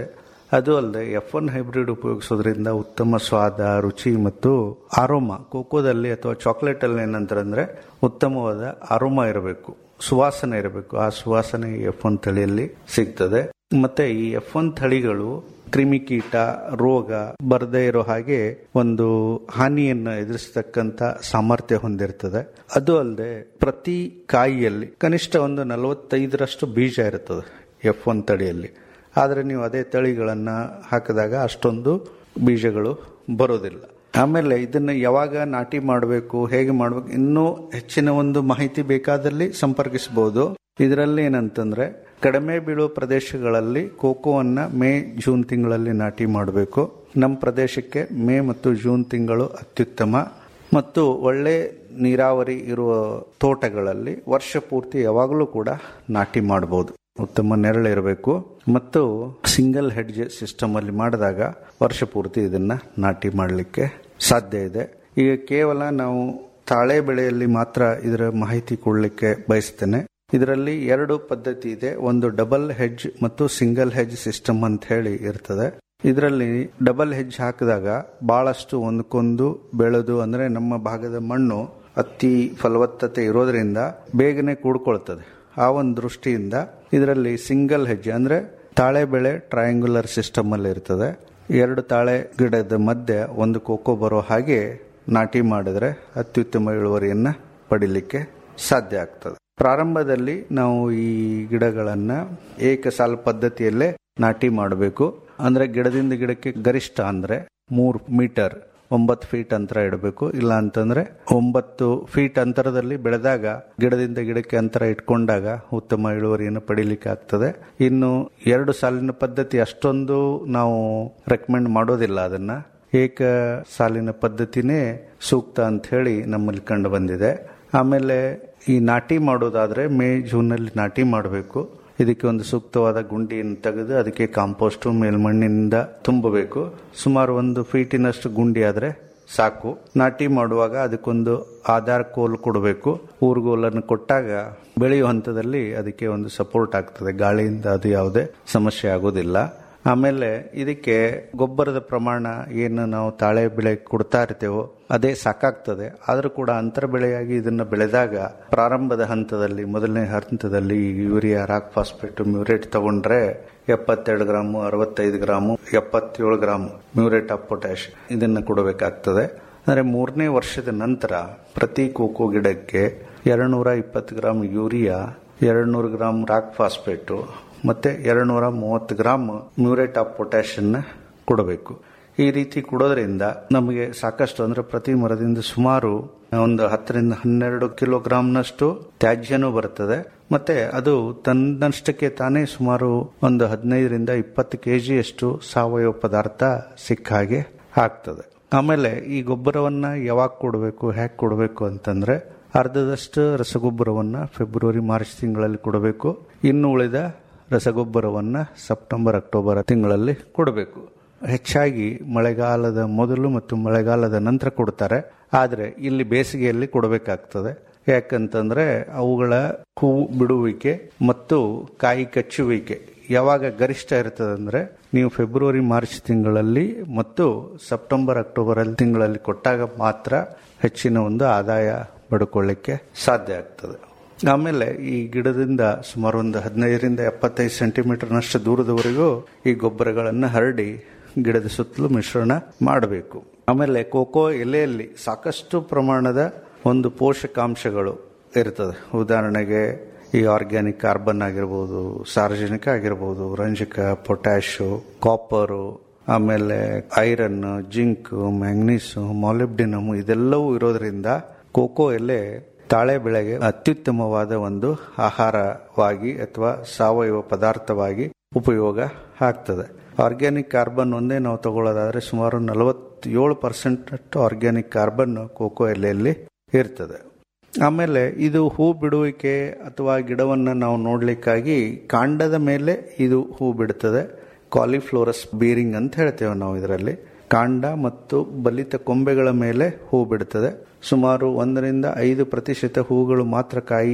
[SPEAKER 8] ಅದು ಅಲ್ಲದೆ ಎಫ್ ಒನ್ ಹೈಬ್ರಿಡ್ ಉಪಯೋಗಿಸೋದ್ರಿಂದ ಉತ್ತಮ ಸ್ವಾದ ರುಚಿ ಮತ್ತು ಆರೋಮ ಕೋಕೋದಲ್ಲಿ ಅಥವಾ ಚಾಕ್ಲೇಟ್ ಅಲ್ಲಿ ಏನಂತಾರೆ ಉತ್ತಮವಾದ ಆರೋಮ ಇರಬೇಕು ಸುವಾಸನೆ ಇರಬೇಕು ಆ ಸುವಾಸನೆ ಎಫ್ ಒನ್ ತಳಿಯಲ್ಲಿ ಸಿಗ್ತದೆ ಮತ್ತೆ ಈ ಎಫ್ ಒನ್ ತಳಿಗಳು ಕ್ರಿಮಿಕೀಟ ರೋಗ ಬರದೇ ಇರೋ ಹಾಗೆ ಒಂದು ಹಾನಿಯನ್ನು ಎದುರಿಸತಕ್ಕಂತ ಸಾಮರ್ಥ್ಯ ಹೊಂದಿರ್ತದೆ ಅದು ಅಲ್ಲದೆ ಪ್ರತಿ ಕಾಯಿಯಲ್ಲಿ ಕನಿಷ್ಠ ಒಂದು ನಲವತ್ತೈದರಷ್ಟು ಬೀಜ ಇರ್ತದೆ ಎಫ್ ಒನ್ ತಳಿಯಲ್ಲಿ ಆದರೆ ನೀವು ಅದೇ ತಳಿಗಳನ್ನು ಹಾಕಿದಾಗ ಅಷ್ಟೊಂದು ಬೀಜಗಳು ಬರೋದಿಲ್ಲ ಆಮೇಲೆ ಇದನ್ನು ಯಾವಾಗ ನಾಟಿ ಮಾಡಬೇಕು ಹೇಗೆ ಮಾಡಬೇಕು ಇನ್ನೂ ಹೆಚ್ಚಿನ ಒಂದು ಮಾಹಿತಿ ಬೇಕಾದಲ್ಲಿ ಸಂಪರ್ಕಿಸಬಹುದು ಇದರಲ್ಲಿ ಏನಂತಂದ್ರೆ ಕಡಿಮೆ ಬೀಳುವ ಪ್ರದೇಶಗಳಲ್ಲಿ ಕೋಕೋವನ್ನ ಮೇ ಜೂನ್ ತಿಂಗಳಲ್ಲಿ ನಾಟಿ ಮಾಡಬೇಕು ನಮ್ಮ ಪ್ರದೇಶಕ್ಕೆ ಮೇ ಮತ್ತು ಜೂನ್ ತಿಂಗಳು ಅತ್ಯುತ್ತಮ ಮತ್ತು ಒಳ್ಳೆ ನೀರಾವರಿ ಇರುವ ತೋಟಗಳಲ್ಲಿ ವರ್ಷ ಪೂರ್ತಿ ಯಾವಾಗಲೂ ಕೂಡ ನಾಟಿ ಮಾಡಬಹುದು ಉತ್ತಮ ನೆರಳಿರಬೇಕು ಮತ್ತು ಸಿಂಗಲ್ ಹೆಡ್ಜ್ ಸಿಸ್ಟಮ್ ಅಲ್ಲಿ ಮಾಡಿದಾಗ ವರ್ಷ ಪೂರ್ತಿ ಇದನ್ನ ನಾಟಿ ಮಾಡಲಿಕ್ಕೆ ಸಾಧ್ಯ ಇದೆ ಈಗ ಕೇವಲ ನಾವು ತಾಳೆ ಬೆಳೆಯಲ್ಲಿ ಮಾತ್ರ ಇದರ ಮಾಹಿತಿ ಕೊಡಲಿಕ್ಕೆ ಬಯಸ್ತೇನೆ ಇದರಲ್ಲಿ ಎರಡು ಪದ್ಧತಿ ಇದೆ ಒಂದು ಡಬಲ್ ಹೆಡ್ಜ್ ಮತ್ತು ಸಿಂಗಲ್ ಹೆಡ್ಜ್ ಸಿಸ್ಟಮ್ ಅಂತ ಹೇಳಿ ಇರ್ತದೆ ಇದರಲ್ಲಿ ಡಬಲ್ ಹೆಡ್ಜ್ ಹಾಕಿದಾಗ ಬಹಳಷ್ಟು ಒಂದಕ್ಕೊಂದು ಬೆಳೆದು ಅಂದ್ರೆ ನಮ್ಮ ಭಾಗದ ಮಣ್ಣು ಅತಿ ಫಲವತ್ತತೆ ಇರೋದ್ರಿಂದ ಬೇಗನೆ ಕೂಡ್ಕೊಳ್ತದೆ ಆ ಒಂದು ದೃಷ್ಟಿಯಿಂದ ಇದರಲ್ಲಿ ಸಿಂಗಲ್ ಹೆಜ್ಜೆ ಅಂದ್ರೆ ತಾಳೆ ಬೆಳೆ ಟ್ರಯಾಂಗುಲರ್ ಸಿಸ್ಟಮ್ ಅಲ್ಲಿ ಇರ್ತದೆ ಎರಡು ತಾಳೆ ಗಿಡದ ಮಧ್ಯೆ ಒಂದು ಕೋಕೋ ಬರೋ ಹಾಗೆ ನಾಟಿ ಮಾಡಿದ್ರೆ ಅತ್ಯುತ್ತಮ ಇಳುವರಿಯನ್ನ ಪಡಿಲಿಕ್ಕೆ ಸಾಧ್ಯ ಆಗ್ತದೆ ಪ್ರಾರಂಭದಲ್ಲಿ ನಾವು ಈ ಗಿಡಗಳನ್ನ ಏಕಸಾಲ ಪದ್ಧತಿಯಲ್ಲೇ ನಾಟಿ ಮಾಡಬೇಕು ಅಂದ್ರೆ ಗಿಡದಿಂದ ಗಿಡಕ್ಕೆ ಗರಿಷ್ಠ ಅಂದ್ರೆ ಮೂರು ಮೀಟರ್ ಒಂಬತ್ತು ಫೀಟ್ ಅಂತರ ಇಡಬೇಕು ಇಲ್ಲ ಅಂತಂದ್ರೆ ಒಂಬತ್ತು ಫೀಟ್ ಅಂತರದಲ್ಲಿ ಬೆಳೆದಾಗ ಗಿಡದಿಂದ ಗಿಡಕ್ಕೆ ಅಂತರ ಇಟ್ಕೊಂಡಾಗ ಉತ್ತಮ ಇಳುವರಿಯನ್ನು ಪಡಿಲಿಕ್ಕೆ ಆಗ್ತದೆ ಇನ್ನು ಎರಡು ಸಾಲಿನ ಪದ್ಧತಿ ಅಷ್ಟೊಂದು ನಾವು ರೆಕಮೆಂಡ್ ಮಾಡೋದಿಲ್ಲ ಅದನ್ನ ಏಕ ಸಾಲಿನ ಪದ್ಧತಿನೇ ಸೂಕ್ತ ಅಂತ ಹೇಳಿ ನಮ್ಮಲ್ಲಿ ಕಂಡು ಬಂದಿದೆ ಆಮೇಲೆ ಈ ನಾಟಿ ಮಾಡೋದಾದ್ರೆ ಮೇ ಜೂನ್ ಅಲ್ಲಿ ನಾಟಿ ಮಾಡಬೇಕು ಇದಕ್ಕೆ ಒಂದು ಸೂಕ್ತವಾದ ಗುಂಡಿಯನ್ನು ತೆಗೆದು ಅದಕ್ಕೆ ಕಾಂಪೋಸ್ಟ್ ಮೇಲ್ಮಣ್ಣಿನಿಂದ ತುಂಬಬೇಕು ಸುಮಾರು ಒಂದು ಫೀಟಿನಷ್ಟು ಗುಂಡಿ ಆದ್ರೆ ಸಾಕು ನಾಟಿ ಮಾಡುವಾಗ ಅದಕ್ಕೊಂದು ಆಧಾರ್ ಕೋಲ್ ಕೊಡಬೇಕು ಊರುಗೋಲನ್ನು ಕೊಟ್ಟಾಗ ಬೆಳೆಯುವ ಹಂತದಲ್ಲಿ ಅದಕ್ಕೆ ಒಂದು ಸಪೋರ್ಟ್ ಆಗ್ತದೆ ಗಾಳಿಯಿಂದ ಅದು ಯಾವುದೇ ಸಮಸ್ಯೆ ಆಗೋದಿಲ್ಲ ಆಮೇಲೆ ಇದಕ್ಕೆ ಗೊಬ್ಬರದ ಪ್ರಮಾಣ ಏನು ನಾವು ತಾಳೆ ಬೆಳೆ ಕೊಡ್ತಾ ಇರ್ತೇವೋ ಅದೇ ಸಾಕಾಗ್ತದೆ ಆದರೂ ಕೂಡ ಅಂತರ ಬೆಳೆಯಾಗಿ ಇದನ್ನು ಬೆಳೆದಾಗ ಪ್ರಾರಂಭದ ಹಂತದಲ್ಲಿ ಮೊದಲನೇ ಹಂತದಲ್ಲಿ ಯೂರಿಯಾ ರಾಕ್ ಫಾಸ್ಫೇಟ್ ಮ್ಯೂರೇಟ್ ತಗೊಂಡ್ರೆ ಎಪ್ಪತ್ತೆರಡು ಗ್ರಾಮು ಅರವತ್ತೈದು ಗ್ರಾಮು ಎಪ್ಪತ್ತೇಳು ಗ್ರಾಮ್ ಮ್ಯೂರೇಟ್ ಆಫ್ ಪೊಟ್ಯಾಶ್ ಇದನ್ನು ಕೊಡಬೇಕಾಗ್ತದೆ ಅಂದರೆ ಮೂರನೇ ವರ್ಷದ ನಂತರ ಪ್ರತಿ ಕೋಕೋ ಗಿಡಕ್ಕೆ ಎರಡ್ನೂರ ಇಪ್ಪತ್ತು ಗ್ರಾಮ್ ಯೂರಿಯಾ ಎರಡ್ನೂರು ಗ್ರಾಮ್ ರಾಕ್ ಫಾಸ್ಫೇಟು ಮತ್ತೆ ಎರಡ್ನೂರ ಮೂವತ್ತು ಗ್ರಾಮ್ ಮ್ಯೂರೇಟ್ ಆಫ್ ಪೊಟ್ಯಾಶ್ ಅನ್ನ ಕೊಡಬೇಕು ಈ ರೀತಿ ಕೊಡೋದ್ರಿಂದ ನಮಗೆ ಸಾಕಷ್ಟು ಅಂದ್ರೆ ಪ್ರತಿ ಮರದಿಂದ ಸುಮಾರು ಒಂದು ಹತ್ತರಿಂದ ಹನ್ನೆರಡು ಕಿಲೋಗ್ರಾಂನಷ್ಟು ತ್ಯಾಜ್ಯನೂ ಬರ್ತದೆ ಮತ್ತೆ ಅದು ತನ್ನಷ್ಟಕ್ಕೆ ತಾನೇ ಸುಮಾರು ಒಂದು ಹದಿನೈದರಿಂದ ಇಪ್ಪತ್ತು ಕೆಜಿಯಷ್ಟು ಸಾವಯವ ಪದಾರ್ಥ ಸಿಕ್ಕ ಹಾಗೆ ಆಗ್ತದೆ ಆಮೇಲೆ ಈ ಗೊಬ್ಬರವನ್ನ ಯಾವಾಗ ಕೊಡಬೇಕು ಹೇಗೆ ಕೊಡಬೇಕು ಅಂತಂದ್ರೆ ಅರ್ಧದಷ್ಟು ರಸಗೊಬ್ಬರವನ್ನ ಫೆಬ್ರವರಿ ಮಾರ್ಚ್ ತಿಂಗಳಲ್ಲಿ ಕೊಡಬೇಕು ಇನ್ನು ಉಳಿದ ರಸಗೊಬ್ಬರವನ್ನ ಸೆಪ್ಟೆಂಬರ್ ಅಕ್ಟೋಬರ್ ತಿಂಗಳಲ್ಲಿ ಕೊಡಬೇಕು ಹೆಚ್ಚಾಗಿ ಮಳೆಗಾಲದ ಮೊದಲು ಮತ್ತು ಮಳೆಗಾಲದ ನಂತರ ಕೊಡ್ತಾರೆ ಆದರೆ ಇಲ್ಲಿ ಬೇಸಿಗೆಯಲ್ಲಿ ಕೊಡಬೇಕಾಗ್ತದೆ ಯಾಕಂತಂದ್ರೆ ಅವುಗಳ ಹೂವು ಬಿಡುವಿಕೆ ಮತ್ತು ಕಾಯಿ ಕಚ್ಚುವಿಕೆ ಯಾವಾಗ ಗರಿಷ್ಠ ಇರ್ತದೆ ಅಂದ್ರೆ ನೀವು ಫೆಬ್ರವರಿ ಮಾರ್ಚ್ ತಿಂಗಳಲ್ಲಿ ಮತ್ತು ಸೆಪ್ಟೆಂಬರ್ ಅಕ್ಟೋಬರ್ ತಿಂಗಳಲ್ಲಿ ಕೊಟ್ಟಾಗ ಮಾತ್ರ ಹೆಚ್ಚಿನ ಒಂದು ಆದಾಯ ಪಡ್ಕೊಳ್ಳಿಕ್ಕೆ ಸಾಧ್ಯ ಆಗ್ತದೆ ಆಮೇಲೆ ಈ ಗಿಡದಿಂದ ಸುಮಾರು ಒಂದು ಹದಿನೈದರಿಂದ ಎಪ್ಪತ್ತೈದು ಸೆಂಟಿಮೀಟರ್ನಷ್ಟು ದೂರದವರೆಗೂ ಈ ಗೊಬ್ಬರಗಳನ್ನು ಹರಡಿ ಗಿಡದ ಸುತ್ತಲೂ ಮಿಶ್ರಣ ಮಾಡಬೇಕು ಆಮೇಲೆ ಕೋಕೋ ಎಲೆಯಲ್ಲಿ ಸಾಕಷ್ಟು ಪ್ರಮಾಣದ ಒಂದು ಪೋಷಕಾಂಶಗಳು ಇರ್ತದೆ ಉದಾಹರಣೆಗೆ ಈ ಆರ್ಗ್ಯಾನಿಕ್ ಕಾರ್ಬನ್ ಆಗಿರ್ಬೋದು ಸಾರ್ವಜನಿಕ ಆಗಿರ್ಬೋದು ರಂಜಕ ಪೊಟ್ಯಾಶು ಕಾಪರು ಆಮೇಲೆ ಐರನ್ ಜಿಂಕ್ ಮ್ಯಾಂಗ್ನೀಸು ಮಾಲಿಬ್ಡಿನಮ್ ಇದೆಲ್ಲವೂ ಇರೋದ್ರಿಂದ ಕೋಕೋ ಎಲೆ ತಾಳೆ ಬೆಳೆಗೆ ಅತ್ಯುತ್ತಮವಾದ ಒಂದು ಆಹಾರವಾಗಿ ಅಥವಾ ಸಾವಯವ ಪದಾರ್ಥವಾಗಿ ಉಪಯೋಗ ಆಗ್ತದೆ ಆರ್ಗ್ಯಾನಿಕ್ ಕಾರ್ಬನ್ ಒಂದೇ ನಾವು ತಗೊಳ್ಳೋದಾದ್ರೆ ಸುಮಾರು ನಲವತ್ತೇಳು ಪರ್ಸೆಂಟ್ ಆರ್ಗ್ಯಾನಿಕ್ ಕಾರ್ಬನ್ ಕೋಕೋ ಎಲೆಯಲ್ಲಿ ಇರ್ತದೆ ಆಮೇಲೆ ಇದು ಹೂ ಬಿಡುವಿಕೆ ಅಥವಾ ಗಿಡವನ್ನು ನಾವು ನೋಡ್ಲಿಕ್ಕಾಗಿ ಕಾಂಡದ ಮೇಲೆ ಇದು ಹೂ ಬಿಡುತ್ತದೆ ಕಾಲಿಫ್ಲೋರಸ್ ಬೀರಿಂಗ್ ಅಂತ ಹೇಳ್ತೇವೆ ನಾವು ಇದರಲ್ಲಿ ಕಾಂಡ ಮತ್ತು ಬಲಿತ ಕೊಂಬೆಗಳ ಮೇಲೆ ಹೂ ಬಿಡುತ್ತದೆ ಸುಮಾರು ಒಂದರಿಂದ ಐದು ಪ್ರತಿಶತ ಹೂಗಳು ಮಾತ್ರ ಕಾಯಿ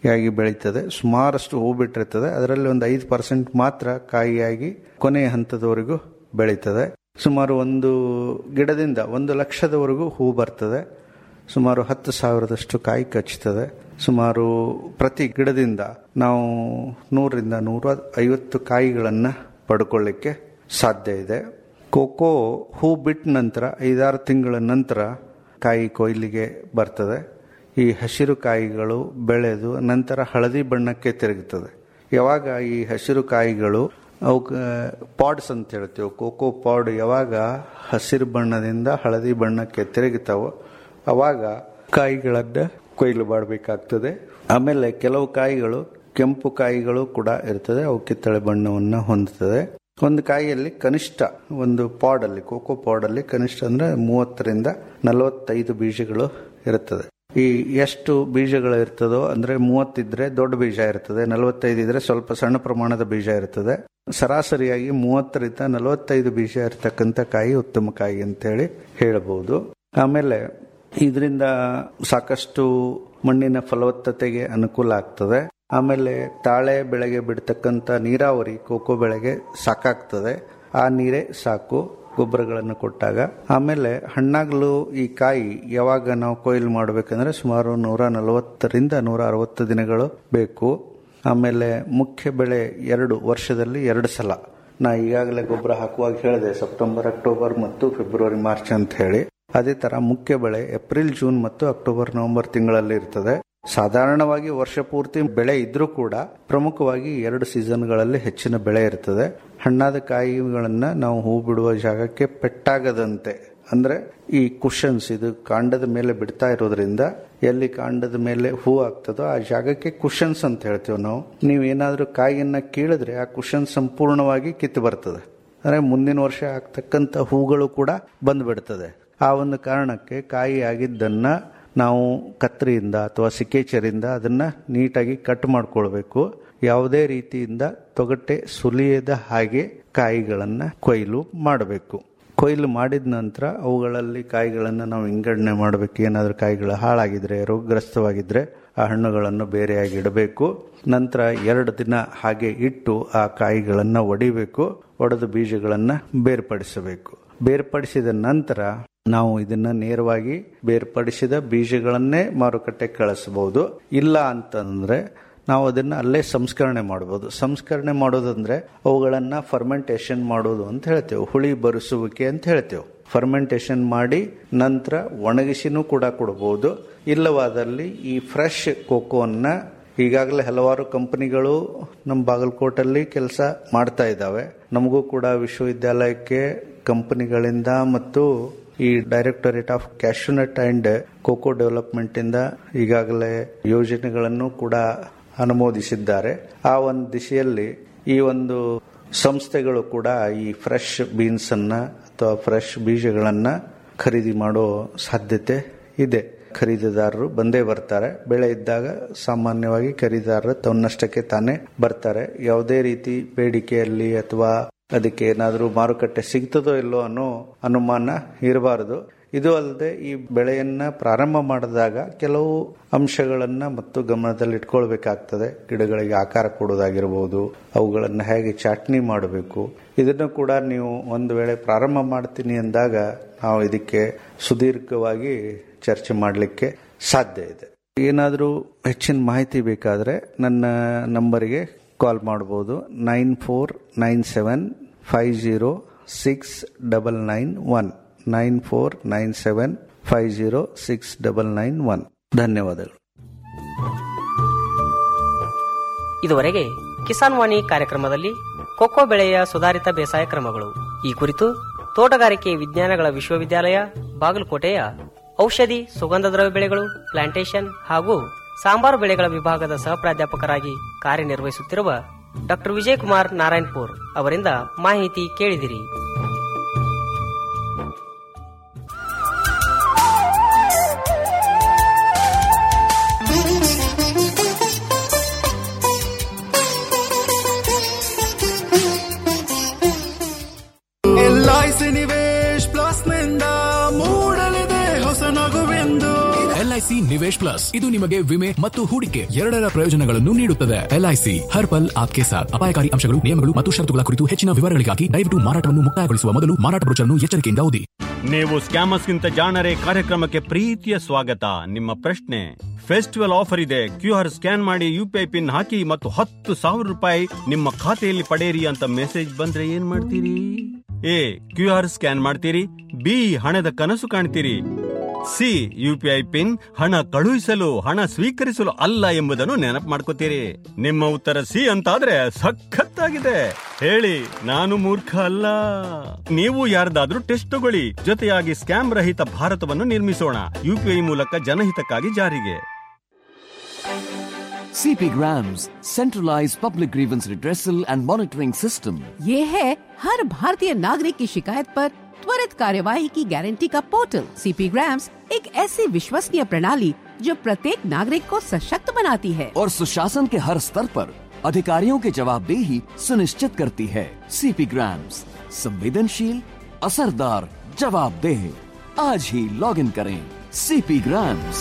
[SPEAKER 8] ಆಗಿ ಬೆಳೀತದೆ ಸುಮಾರಷ್ಟು ಹೂ ಬಿಟ್ಟಿರ್ತದೆ ಅದರಲ್ಲಿ ಒಂದು ಐದು ಪರ್ಸೆಂಟ್ ಮಾತ್ರ ಕಾಯಿಯಾಗಿ ಕೊನೆಯ ಹಂತದವರೆಗೂ ಬೆಳೀತದೆ ಸುಮಾರು ಒಂದು ಗಿಡದಿಂದ ಒಂದು ಲಕ್ಷದವರೆಗೂ ಹೂ ಬರ್ತದೆ ಸುಮಾರು ಹತ್ತು ಸಾವಿರದಷ್ಟು ಕಾಯಿ ಕಚ್ಚುತ್ತದೆ ಸುಮಾರು ಪ್ರತಿ ಗಿಡದಿಂದ ನಾವು ನೂರರಿಂದ ನೂರ ಐವತ್ತು ಕಾಯಿಗಳನ್ನು ಪಡ್ಕೊಳ್ಳಿಕ್ಕೆ ಸಾಧ್ಯ ಇದೆ ಕೋಕೋ ಹೂ ಬಿಟ್ಟ ನಂತರ ಐದಾರು ತಿಂಗಳ ನಂತರ ಕಾಯಿ ಕೊಯ್ಲಿಗೆ ಬರ್ತದೆ ಈ ಹಸಿರು ಕಾಯಿಗಳು ಬೆಳೆದು ನಂತರ ಹಳದಿ ಬಣ್ಣಕ್ಕೆ ತಿರುಗುತ್ತದೆ ಯಾವಾಗ ಈ ಹಸಿರು ಕಾಯಿಗಳು ಅವಕ್ಕೆ ಪಾಡ್ಸ್ ಅಂತ ಹೇಳ್ತೇವೆ ಕೋಕೋ ಪಾಡ್ ಯಾವಾಗ ಹಸಿರು ಬಣ್ಣದಿಂದ ಹಳದಿ ಬಣ್ಣಕ್ಕೆ ತಿರುಗುತ್ತಾವೋ ಅವಾಗ ಕಾಯಿಗಳನ್ನ ಕೊಯ್ಲು ಮಾಡಬೇಕಾಗ್ತದೆ ಆಮೇಲೆ ಕೆಲವು ಕಾಯಿಗಳು ಕೆಂಪು ಕಾಯಿಗಳು ಕೂಡ ಇರ್ತದೆ ಅವು ಕಿತ್ತಳೆ ಬಣ್ಣವನ್ನು ಹೊಂದುತ್ತದೆ ಒಂದು ಕಾಯಿಯಲ್ಲಿ ಕನಿಷ್ಠ ಒಂದು ಪಾಡಲ್ಲಿ ಕೋಕೋ ಪಾಡಲ್ಲಿ ಕನಿಷ್ಠ ಅಂದ್ರೆ ಮೂವತ್ತರಿಂದ ನಲವತ್ತೈದು ಬೀಜಗಳು ಇರುತ್ತದೆ ಈ ಎಷ್ಟು ಬೀಜಗಳು ಇರ್ತದೋ ಅಂದ್ರೆ ಮೂವತ್ತಿದ್ರೆ ದೊಡ್ಡ ಬೀಜ ಇರ್ತದೆ ನಲವತ್ತೈದು ಇದ್ರೆ ಸ್ವಲ್ಪ ಸಣ್ಣ ಪ್ರಮಾಣದ ಬೀಜ ಇರ್ತದೆ ಸರಾಸರಿಯಾಗಿ ಮೂವತ್ತರಿಂದ ನಲವತ್ತೈದು ಬೀಜ ಇರತಕ್ಕಂಥ ಕಾಯಿ ಉತ್ತಮ ಕಾಯಿ ಅಂತೇಳಿ ಹೇಳಬಹುದು ಆಮೇಲೆ ಇದರಿಂದ ಸಾಕಷ್ಟು ಮಣ್ಣಿನ ಫಲವತ್ತತೆಗೆ ಅನುಕೂಲ ಆಗ್ತದೆ ಆಮೇಲೆ ತಾಳೆ ಬೆಳೆಗೆ ಬಿಡ್ತಕ್ಕಂಥ ನೀರಾವರಿ ಕೋಕೋ ಬೆಳೆಗೆ ಸಾಕಾಗ್ತದೆ ಆ ನೀರೇ ಸಾಕು ಗೊಬ್ಬರಗಳನ್ನು ಕೊಟ್ಟಾಗ ಆಮೇಲೆ ಹಣ್ಣಾಗಲು ಈ ಕಾಯಿ ಯಾವಾಗ ನಾವು ಕೊಯ್ಲು ಮಾಡಬೇಕಂದ್ರೆ ಸುಮಾರು ನೂರ ನಲವತ್ತರಿಂದ ನೂರ ಅರವತ್ತು ದಿನಗಳು ಬೇಕು ಆಮೇಲೆ ಮುಖ್ಯ ಬೆಳೆ ಎರಡು ವರ್ಷದಲ್ಲಿ ಎರಡು ಸಲ ನಾ ಈಗಾಗಲೇ ಗೊಬ್ಬರ ಹಾಕುವಾಗ ಹೇಳಿದೆ ಸೆಪ್ಟೆಂಬರ್ ಅಕ್ಟೋಬರ್ ಮತ್ತು ಫೆಬ್ರವರಿ ಮಾರ್ಚ್ ಅಂತ ಹೇಳಿ ಅದೇ ತರ ಮುಖ್ಯ ಬೆಳೆ ಏಪ್ರಿಲ್ ಜೂನ್ ಮತ್ತು ಅಕ್ಟೋಬರ್ ನವೆಂಬರ್ ತಿಂಗಳಲ್ಲಿ ಇರ್ತದೆ ಸಾಧಾರಣವಾಗಿ ವರ್ಷ ಪೂರ್ತಿ ಬೆಳೆ ಇದ್ರೂ ಕೂಡ ಪ್ರಮುಖವಾಗಿ ಎರಡು ಸೀಸನ್ಗಳಲ್ಲಿ ಹೆಚ್ಚಿನ ಬೆಳೆ ಇರ್ತದೆ ಹಣ್ಣಾದ ಕಾಯಿಗಳನ್ನ ನಾವು ಹೂ ಬಿಡುವ ಜಾಗಕ್ಕೆ ಪೆಟ್ಟಾಗದಂತೆ ಅಂದ್ರೆ ಈ ಕುಷನ್ಸ್ ಇದು ಕಾಂಡದ ಮೇಲೆ ಬಿಡ್ತಾ ಇರೋದ್ರಿಂದ ಎಲ್ಲಿ ಕಾಂಡದ ಮೇಲೆ ಹೂ ಆಗ್ತದೋ ಆ ಜಾಗಕ್ಕೆ ಕುಷನ್ಸ್ ಅಂತ ಹೇಳ್ತೇವೆ ನಾವು ನೀವು ಏನಾದ್ರೂ ಕಾಯಿಯನ್ನ ಕೀಳಿದ್ರೆ ಆ ಕುಷನ್ ಸಂಪೂರ್ಣವಾಗಿ ಕಿತ್ತು ಬರ್ತದೆ ಅಂದ್ರೆ ಮುಂದಿನ ವರ್ಷ ಆಗ್ತಕ್ಕಂಥ ಹೂಗಳು ಕೂಡ ಬಂದ್ಬಿಡ್ತದೆ ಆ ಒಂದು ಕಾರಣಕ್ಕೆ ಕಾಯಿ ಆಗಿದ್ದನ್ನ ನಾವು ಕತ್ತರಿಯಿಂದ ಅಥವಾ ಸಿಕೇಚರಿಂದ ಅದನ್ನ ನೀಟಾಗಿ ಕಟ್ ಮಾಡ್ಕೊಳ್ಬೇಕು ಯಾವುದೇ ರೀತಿಯಿಂದ ತೊಗಟೆ ಸುಲಿಯದ ಹಾಗೆ ಕಾಯಿಗಳನ್ನ ಕೊಯ್ಲು ಮಾಡಬೇಕು ಕೊಯ್ಲು ಮಾಡಿದ ನಂತರ ಅವುಗಳಲ್ಲಿ ಕಾಯಿಗಳನ್ನು ನಾವು ವಿಂಗಡಣೆ ಮಾಡಬೇಕು ಏನಾದರೂ ಕಾಯಿಗಳು ಹಾಳಾಗಿದ್ರೆ ರೋಗಗ್ರಸ್ತವಾಗಿದ್ರೆ ಆ ಹಣ್ಣುಗಳನ್ನು ಬೇರೆಯಾಗಿ ಇಡಬೇಕು ನಂತರ ಎರಡು ದಿನ ಹಾಗೆ ಇಟ್ಟು ಆ ಕಾಯಿಗಳನ್ನು ಒಡಿಬೇಕು ಒಡೆದ ಬೀಜಗಳನ್ನು ಬೇರ್ಪಡಿಸಬೇಕು ಬೇರ್ಪಡಿಸಿದ ನಂತರ ನಾವು ಇದನ್ನ ನೇರವಾಗಿ ಬೇರ್ಪಡಿಸಿದ ಬೀಜಗಳನ್ನೇ ಮಾರುಕಟ್ಟೆ ಕಳಿಸಬಹುದು ಇಲ್ಲ ಅಂತಂದ್ರೆ ನಾವು ಅದನ್ನ ಅಲ್ಲೇ ಸಂಸ್ಕರಣೆ ಮಾಡಬಹುದು ಸಂಸ್ಕರಣೆ ಮಾಡೋದಂದ್ರೆ ಅವುಗಳನ್ನ ಫರ್ಮೆಂಟೇಶನ್ ಮಾಡೋದು ಅಂತ ಹೇಳ್ತೇವೆ ಹುಳಿ ಬರಿಸುವಿಕೆ ಅಂತ ಹೇಳ್ತೇವೆ ಫರ್ಮೆಂಟೇಶನ್ ಮಾಡಿ ನಂತರ ಒಣಗಿಸಿನೂ ಕೂಡ ಕೊಡಬಹುದು ಇಲ್ಲವಾದಲ್ಲಿ ಈ ಫ್ರೆಶ್ ಕೋಕೋನ್ನ ಈಗಾಗಲೇ ಹಲವಾರು ಕಂಪನಿಗಳು ನಮ್ಮ ಬಾಗಲಕೋಟಲ್ಲಿ ಕೆಲಸ ಮಾಡ್ತಾ ಇದ್ದಾವೆ ನಮಗೂ ಕೂಡ ವಿಶ್ವವಿದ್ಯಾಲಯಕ್ಕೆ ಕಂಪನಿಗಳಿಂದ ಮತ್ತು ಈ directorate of cashew nut and cocoa development ಇಂದ ಈಗಾಗಲೇ ಯೋಜನೆಗಳನ್ನು ಕೂಡ ಅನುಮೋದಿಸಿದ್ದಾರೆ ಆ ಒಂದು ದಿಶೆಯಲ್ಲಿ ಈ ಒಂದು ಸಂಸ್ಥೆಗಳು ಕೂಡ ಈ ಫ್ರೆಶ್ ಬೀನ್ಸ್ ಅನ್ನ ಅಥವಾ ಫ್ರೆಶ್ ಬೀಜಗಳನ್ನ ಖರೀದಿ ಮಾಡೋ ಸಾಧ್ಯತೆ ಇದೆ ಖರೀದಿದಾರರು ಬಂದೇ ಬರ್ತಾರೆ ಬೆಳೆ ಇದ್ದಾಗ ಸಾಮಾನ್ಯವಾಗಿ ಖರೀದಿದಾರರು ತನ್ನಷ್ಟಕ್ಕೆ ತಾನೇ ಬರ್ತಾರೆ ಯಾವುದೇ ರೀತಿ ಬೇಡಿಕೆಯಲ್ಲಿ ಅಥವಾ ಅದಕ್ಕೆ ಏನಾದರೂ ಮಾರುಕಟ್ಟೆ ಸಿಗ್ತದೋ ಇಲ್ಲೋ ಅನ್ನೋ ಅನುಮಾನ ಇರಬಾರದು ಇದು ಅಲ್ಲದೆ ಈ ಬೆಳೆಯನ್ನ ಪ್ರಾರಂಭ ಮಾಡಿದಾಗ ಕೆಲವು ಅಂಶಗಳನ್ನ ಮತ್ತು ಗಮನದಲ್ಲಿ ಇಟ್ಕೊಳ್ಬೇಕಾಗ್ತದೆ ಗಿಡಗಳಿಗೆ ಆಕಾರ ಕೊಡೋದಾಗಿರ್ಬೋದು ಅವುಗಳನ್ನ ಹೇಗೆ ಚಾಟ್ನಿ ಮಾಡಬೇಕು ಇದನ್ನು ಕೂಡ ನೀವು ಒಂದು ವೇಳೆ ಪ್ರಾರಂಭ ಮಾಡ್ತೀನಿ ಅಂದಾಗ ನಾವು ಇದಕ್ಕೆ ಸುದೀರ್ಘವಾಗಿ ಚರ್ಚೆ ಮಾಡಲಿಕ್ಕೆ ಸಾಧ್ಯ ಇದೆ ಏನಾದರೂ ಹೆಚ್ಚಿನ ಮಾಹಿತಿ ಬೇಕಾದರೆ ನನ್ನ ನಂಬರಿಗೆ ಕಾಲ್ ಮಾಡಬಹುದು nine four nine seven five zero six double nine one nine four nine seven five zero six double nine one ಧನ್ಯವಾದಗಳು
[SPEAKER 7] ಇದುವರೆಗೆ ಕಿಸಾನ್ ವಾಣಿ ಕಾರ್ಯಕ್ರಮದಲ್ಲಿ ಕೊಕ್ಕೋ ಬೆಳೆಯ ಸುಧಾರಿತ ಬೇಸಾಯ ಕ್ರಮಗಳು ಈ ಕುರಿತು ತೋಟಗಾರಿಕೆ ವಿಜ್ಞಾನಗಳ ವಿಶ್ವವಿದ್ಯಾಲಯ ಬಾಗಲಕೋಟೆಯ ಔಷಧಿ ಸುಗಂಧ ದ್ರವ್ಯ ಬೆಳೆಗಳು ಪ್ಲಾಂಟೇಶನ್ ಹಾಗೂ ಸಾಂಬಾರು ಬೆಳೆಗಳ ವಿಭಾಗದ ಸಹ ಪ್ರಾಧ್ಯಾಪಕರಾಗಿ ಕಾರ್ಯನಿರ್ವಹಿಸುತ್ತಿರುವ ಡಾಕ್ಟರ್ ವಿಜಯಕುಮಾರ್ ನಾರಾಯಣಪುರ್ ಅವರಿಂದ ಮಾಹಿತಿ ಕೇಳಿದಿರಿ
[SPEAKER 6] ಎಲ್ಐಸಿ ನಿವೇಶ್ ಪ್ಲಸ್ ನಿಂದ ಮೂಡಲಿದೆ ಹೊಸ ನಗುವೆಂದು ಎಲ್ಐಸಿ ಎಲ್ಐಸಿ ನಿವೇಶ್ ಪ್ಲಸ್ ಇದು ನಿಮಗೆ ವಿಮೆ ಮತ್ತು ಹೂಡಿಕೆ ಎರಡರ ಪ್ರಯೋಜನಗಳನ್ನು ನೀಡುತ್ತದೆ ಎಲ್ಐಸಿ ಹರ್ ಪಲ್ ಆಪ್ಕೆ ಸಾಥ್ ಅಪಾಯಕಾರಿ ಅಂಶಗಳು ನಿಯಮಗಳು ಮತ್ತು ಷರತ್ತುಗಳ ಕುರಿತು ಹೆಚ್ಚಿನ ವಿವರಗಳಿಗಾಗಿ ದಯವಿಟ್ಟು ಮಾರಾಟವನ್ನು ಮುಕ್ತಾಯಗೊಳಿಸುವ ಮೊದಲು ಮಾರಾಟ ಬ್ರೋಚರ್ನ್ನು ಎಚ್ಚರಿಕೆಯಿಂದ ಓದಿ
[SPEAKER 3] ನೀವು ಸ್ಕ್ಯಾಮರ್ಸ್ಗಿಂತ ಜಾಣರೆ ಕಾರ್ಯಕ್ರಮಕ್ಕೆ ಪ್ರೀತಿಯ ಸ್ವಾಗತ ನಿಮ್ಮ ಪ್ರಶ್ನೆ ಫೆಸ್ಟಿವಲ್ ಆಫರ್ ಇದೆ ಕ್ಯೂ ಆರ್ ಸ್ಕ್ಯಾನ್ ಮಾಡಿ ಯುಪಿಐ ಪಿನ್ ಹಾಕಿ ಮತ್ತು ಹತ್ತು ಸಾವಿರ ರೂಪಾಯಿ ನಿಮ್ಮ ಖಾತೆಯಲ್ಲಿ ಪಡೆಯಿರಿ ಅಂತ ಮೆಸೇಜ್ ಬಂದ್ರೆ ಏನ್ ಮಾಡ್ತೀರಿ ಎ ಕ್ಯೂ ಆರ್ ಸ್ಕ್ಯಾನ್ ಮಾಡ್ತೀರಿ ಬಿ ಹಣದ ಕನಸು ಕಾಣ್ತೀರಿ ಸಿ ಯುಪಿಐ ಪಿನ್ ಹಣ ಕಳುಹಿಸಲು ಹಣ ಸ್ವೀಕರಿಸಲು ಅಲ್ಲ ಎಂಬುದನ್ನು ನೆನಪು ಮಾಡ್ಕೋತೀರಿ ನಿಮ್ಮ ಉತ್ತರ ಸಿ ಅಂತಾದ್ರೆ ಸಖತ್ತಾಗಿದೆ ಹೇಳಿ ನಾನು ಮೂರ್ಖ ಅಲ್ಲ ನೀವು ಯಾರ್ದಾದ್ರೂ ಟೆಸ್ಟ್ ತಗೊಳ್ಳಿ ಜೊತೆಯಾಗಿ ಸ್ಕ್ಯಾಮ್ ರಹಿತ ಭಾರತವನ್ನು ನಿರ್ಮಿಸೋಣ ಯುಪಿಐ ಮೂಲಕ ಜನಹಿತಕ್ಕಾಗಿ ಜಾರಿಗೆ
[SPEAKER 9] CP Grams, centralized public grievance redressal and monitoring system.
[SPEAKER 10] ये है हर भारतीय नागरिक की शिकायत पर त्वरित कार्यवाही की गारंटी का पोर्टल सीपी ग्राम्स एक ऐसी विश्वसनीय प्रणाली जो प्रत्येक नागरिक को सशक्त बनाती है
[SPEAKER 9] और सुशासन के हर स्तर पर अधिकारियों की जवाबदेही सुनिश्चित करती है सीपी ग्राम्स संवेदनशील असरदार जवाबदेह आज ही लॉग इन करें सीपी ग्राम्स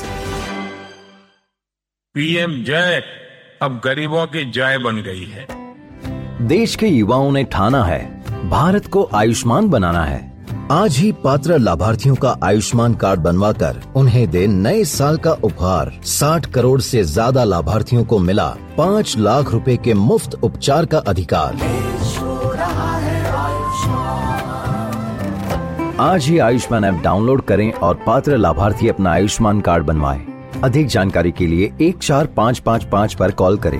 [SPEAKER 11] पीएम जय अब गरीबों की जय बन गई है
[SPEAKER 12] देश के युवाओं ने ठाना है भारत को आयुष्मान बनाना है आज ही पात्र लाभार्थियों का आयुष्मान कार्ड बनवाकर उन्हें दे नए साल का उपहार 60 करोड़ से ज्यादा लाभार्थियों को मिला 5 लाख रुपए के मुफ्त उपचार का अधिकार आज ही आयुष्मान ऐप डाउनलोड करें और पात्र लाभार्थी अपना आयुष्मान कार्ड बनवाएं। अधिक जानकारी के लिए एक चार पाँच पाँच पाँच पर कॉल करें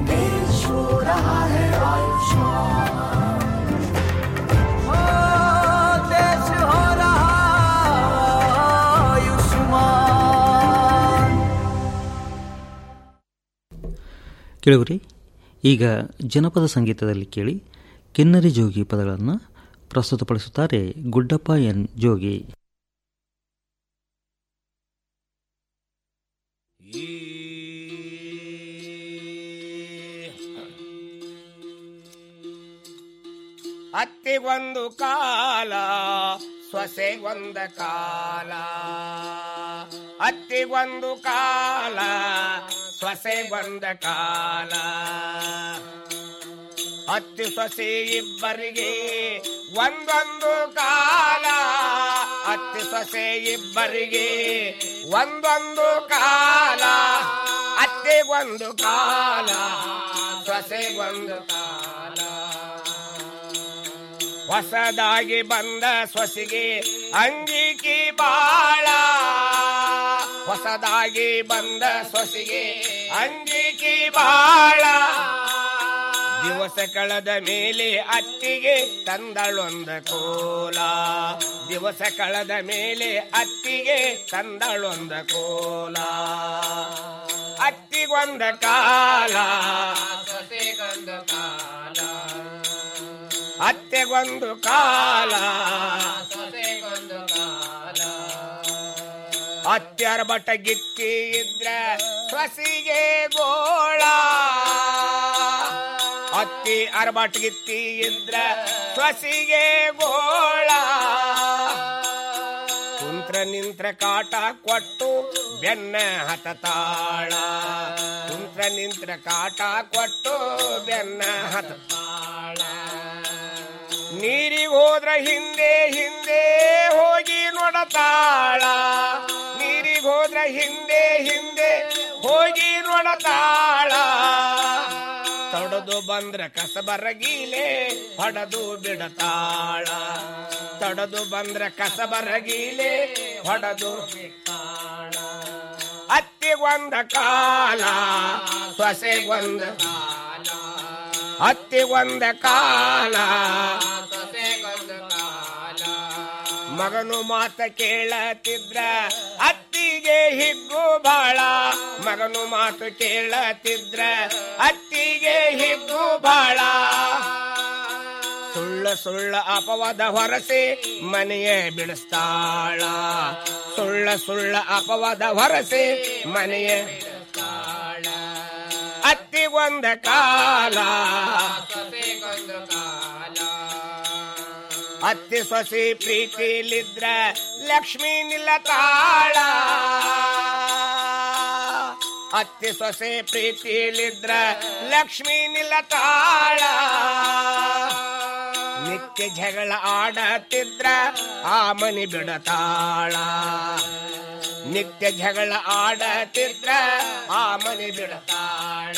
[SPEAKER 13] ಕೇಳುವರಿ ಈಗ ಜನಪದ ಸಂಗೀತದಲ್ಲಿ ಕೇಳಿ ಕಿನ್ನರಿ ಜೋಗಿ ಪದಗಳನ್ನು ಪ್ರಸ್ತುತಪಡಿಸುತ್ತಾರೆ ಗುಡ್ಡಪ್ಪ ಎನ್ ಜೋಗಿ
[SPEAKER 14] ಅತ್ತಿಗೊಂದು ಕಾಲ ಸೊಸೆಗೊಂದ ಕಾಲ ಅತ್ತಿಗೊಂದು ಕಾಲ ಸೊಸೆಗೊಂದ ಕಾಲ ಅತ್ತಿ ಸೊಸೆ ಇಬ್ಬರಿಗೆ ಒಂದೊಂದು ಕಾಲ ಅತ್ತಿ ಸೊಸೆ ಇಬ್ಬರಿಗೆ ಒಂದೊಂದು ಕಾಲ ಅತ್ತೆಗೊಂದು ಕಾಲ ಸೊಸೆಗೊಂದು ಕಾಲ ಹೊಸದಾಗಿ ಬಂದ ಸೊಸೆಗೆ ಅಂಗಿಕಿ ಬಾಳ ಹೊಸದಾಗಿ ಬಂದ ಸೊಸೆಗೆ ಅಂಗಿಕಿ ಬಾಳ ದಿವಸ ಕಳೆದ ಮೇಲೆ ಅತ್ತಿಗೆ ತಂದಳೊಂದ ಕೋಲ ದಿವಸ ಕಳೆದ ಮೇಲೆ ಅತ್ತಿಗೆ ತಂದಳೊಂದ ಕೋಲ ಅತ್ತಿಗೊಂದ ಕಾಲ ಸೊಸೆಗೊಂದ ಕಾಲ ಅತ್ತೆಗೊಂದು ಕಾಲ ಸೊಸೆಗೊಂದು ಕಾಲ ಅತ್ಯರ ಬಟ ಗಿತ್ತಿ ಇದ್ರ ಸೊಸಿಗೆ ಗೋಳ ಅತ್ತಿ ಅರಬಟ್ ಗಿತ್ತಿ ಇದ್ರ ಸೊಸಿಗೆ ಗೋಳ ಕುಂತ್ರ ನಿಂತ್ರ ಕಾಟ ಕೊಟ್ಟು ಬೆನ್ನ ಹತತಾಳ ಕುಂತ್ರ ನಿಂತ್ರ ಕಾಟ ಕೊಟ್ಟು ಬೆನ್ನ ಹತತಾಳ ನೀರಿಗೆ ಹೋದ್ರ ಹಿಂದೆ ಹಿಂದೆ ಹೋಗಿ ನೋಡತಾಳ ನೀರಿಗೆ ಹೋದ್ರ ಹಿಂದೆ ಹಿಂದೆ ಹೋಗಿ ನೋಡತಾಳ ತಡದು ಬಂದ್ರ ಕಸಬರಗೀಲೆ ಹೊಡೆದು ಬಿಡತಾಳ ತಡದು ಬಂದ್ರ ಕಸಬರಗೀಲೆ ಹೊಡೆದು ಬಿಡ್ತಾಳ ಅತ್ತಿಗೊಂದ ಕಾಲ ಸೊಸೆಗೊಂದ ಕಾಲ ಅತ್ತಿಗೊಂದ ಕಾಲ ಸೊಸೆಗೊಂದ ಕಾಲ ಮಗನು ಮಾತ ಕೇಳತಿದ್ರ ಅತ್ತಿಗೆ ಹಿಗ್ಗು ಬಾಳ ಮಗನು ಮಾತು ಕೇಳತಿದ್ರ ಅತ್ತಿಗೆ ಹಿಗ್ಗು ಬಾಳ ಸುಳ್ಳ ಸುಳ್ಳ ಅಪವಾದ ಹೊರಸಿ ಮನೆಯ ಬಿಡಿಸ್ತಾಳ ಸುಳ್ಳ ಸುಳ್ಳ ಅಪವಾದ ಹೊರಸಿ ಮನೆಯ ಬಿಡಿಸ್ತಾಳ ಅತ್ತಿಗೊಂದ ಕಾಲ ಸೊಸೆಗೊಂದು ಕಾಲ ಅತ್ತಿ ಸೊಸಿ ಪ್ರೀತಿಲಿದ್ರ ಲಕ್ಷ್ಮೀ ನಿಲ್ಲತಾಳ ಅತ್ತಿ ಸೊಸೆ ಪ್ರೀತಿಲಿದ್ರ ಲಕ್ಷ್ಮೀ ನಿಲ್ಲತಾಳ ನಿತ್ಯ ಜಗಳ ಆಡತಿದ್ರ ಆ ಮನಿ ಬಿಡತಾಳ ನಿತ್ಯ ಜಗಳ ಆಡತಿದ್ರ ಆ ಮನಿ ಬಿಡತಾಳ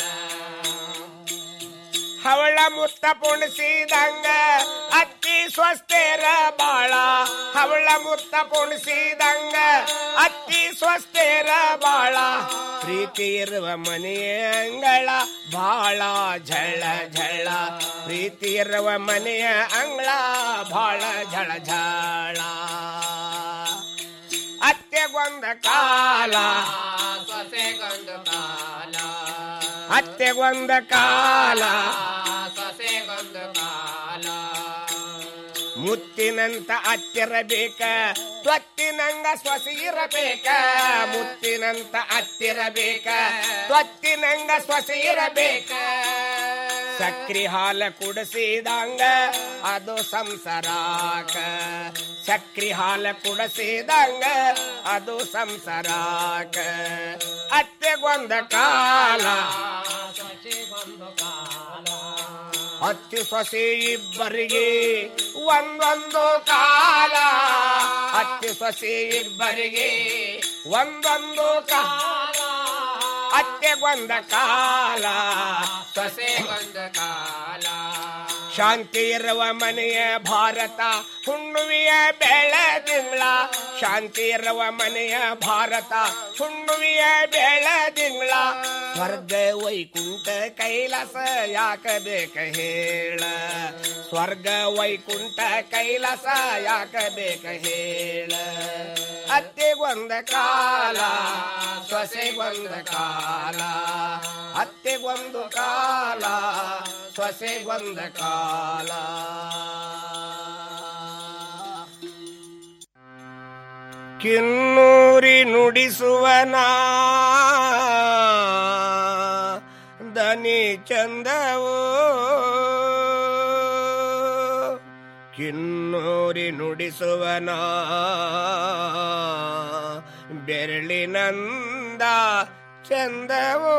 [SPEAKER 14] ಹವಳ ಮುತ್ತ ಪುಣಿಸಿದಂಗ ಅತ್ತಿ ಸ್ವಸ್ಥೇರ ಬಾಳ ಹವಳ ಮುತ್ತ ಪುಣಿಸಿದಂಗ ಅತ್ತಿ ಸ್ವಸ್ಥೇರ ಬಾಳ ಪ್ರೀತಿ ಇರುವ ಮನೆಯ ಅಂಗಳ ಬಾಳ ಝಳ ಝಳ ಪ್ರೀತಿ ಇರುವ ಮನೆಯ ಅಂಗಳ ಬಾಳ ಝಳ ಝಳ ಅತ್ತೆಗೊಂದ ಕಾಲ ಸೊಸೆಗೊಂದು ಕಾಲ ಅತ್ತೆಗೊಂದ ಕಾಲ ಸೊಸೆಗೊಂದು ಕಾಲ ಮುತ್ತಿನಂತ ಅತ್ತಿರಬೇಕ ತ್ವತ್ತಿನಂಗ ಸೊಸೆ ಇರಬೇಕ ಮುತ್ತಿನಂತ ಅತ್ತಿರಬೇಕ ತ್ವತ್ತಿನಂಗ ಸೊಸೆ ಇರಬೇಕ ಸಕ್ರಿ ಹಾಲ ಕುಡಿಸಿದಂಗ ಅದು ಸಂಸಾರಾಕ ಸಕ್ರಿ ಹಾಲ ಕುಡಿಸಿದಂಗ ಅದು ಸಂಸಾರಾಕ ಅತ್ತೆಗೊಂದ ಕಾಲ ಅತ್ತಿ ಸೊಸೆ ಇಬ್ಬರಿಗೆ ಒಂದೊಂದು ಕಾಲ ಅತ್ತಿ ಸೊಸೆ ಇಬ್ಬರಿಗೆ ಒಂದೊಂದು ಕಾಲ ಅತ್ತೆಗೊಂದ ಕಾಲ ಸೊಸೆಗೊಂದ ಕಾಲ ಶಾಂತಿ ಇರುವ ಮನೆಯ ಭಾರತ ಹುಣ್ಣುವಿಯ ಬೆಳದಿಂಗಳ ಶಾಂತಿ ಇರುವ ಮನೆಯ ಭಾರತ ಹುಣ್ಣುವಿಯ ಬೆಳದಿಂಗಳ ಸ್ವರ್ಗ ವೈಕುಂಠ ಕೈಲಾಸ ಯಾಕ ಬೇಕ ಹೇಳ ಸ್ವರ್ಗ ವೈಕುಂಠ ಕೈಲಾಸ ಯಾಕ ಬೇಕ ಹೇಳ ಅತ್ತೆಗೊಂದ ಕಾಲ ಸೊಸೆಗೊಂದ ಕಾಲ ಅತ್ತೆಗೊಂದು ಕಾಲ ಸೊಸೆಗೊಂದ ಕಾಲ ಕಿನ್ನೂರಿ ನುಡಿಸುವನ ದನಿ ಚಂದವೋ ಕಿನ್ನೂರಿ ನುಡಿಸುವನ ಬೆರಳಿನಂದ ಚಂದವೋ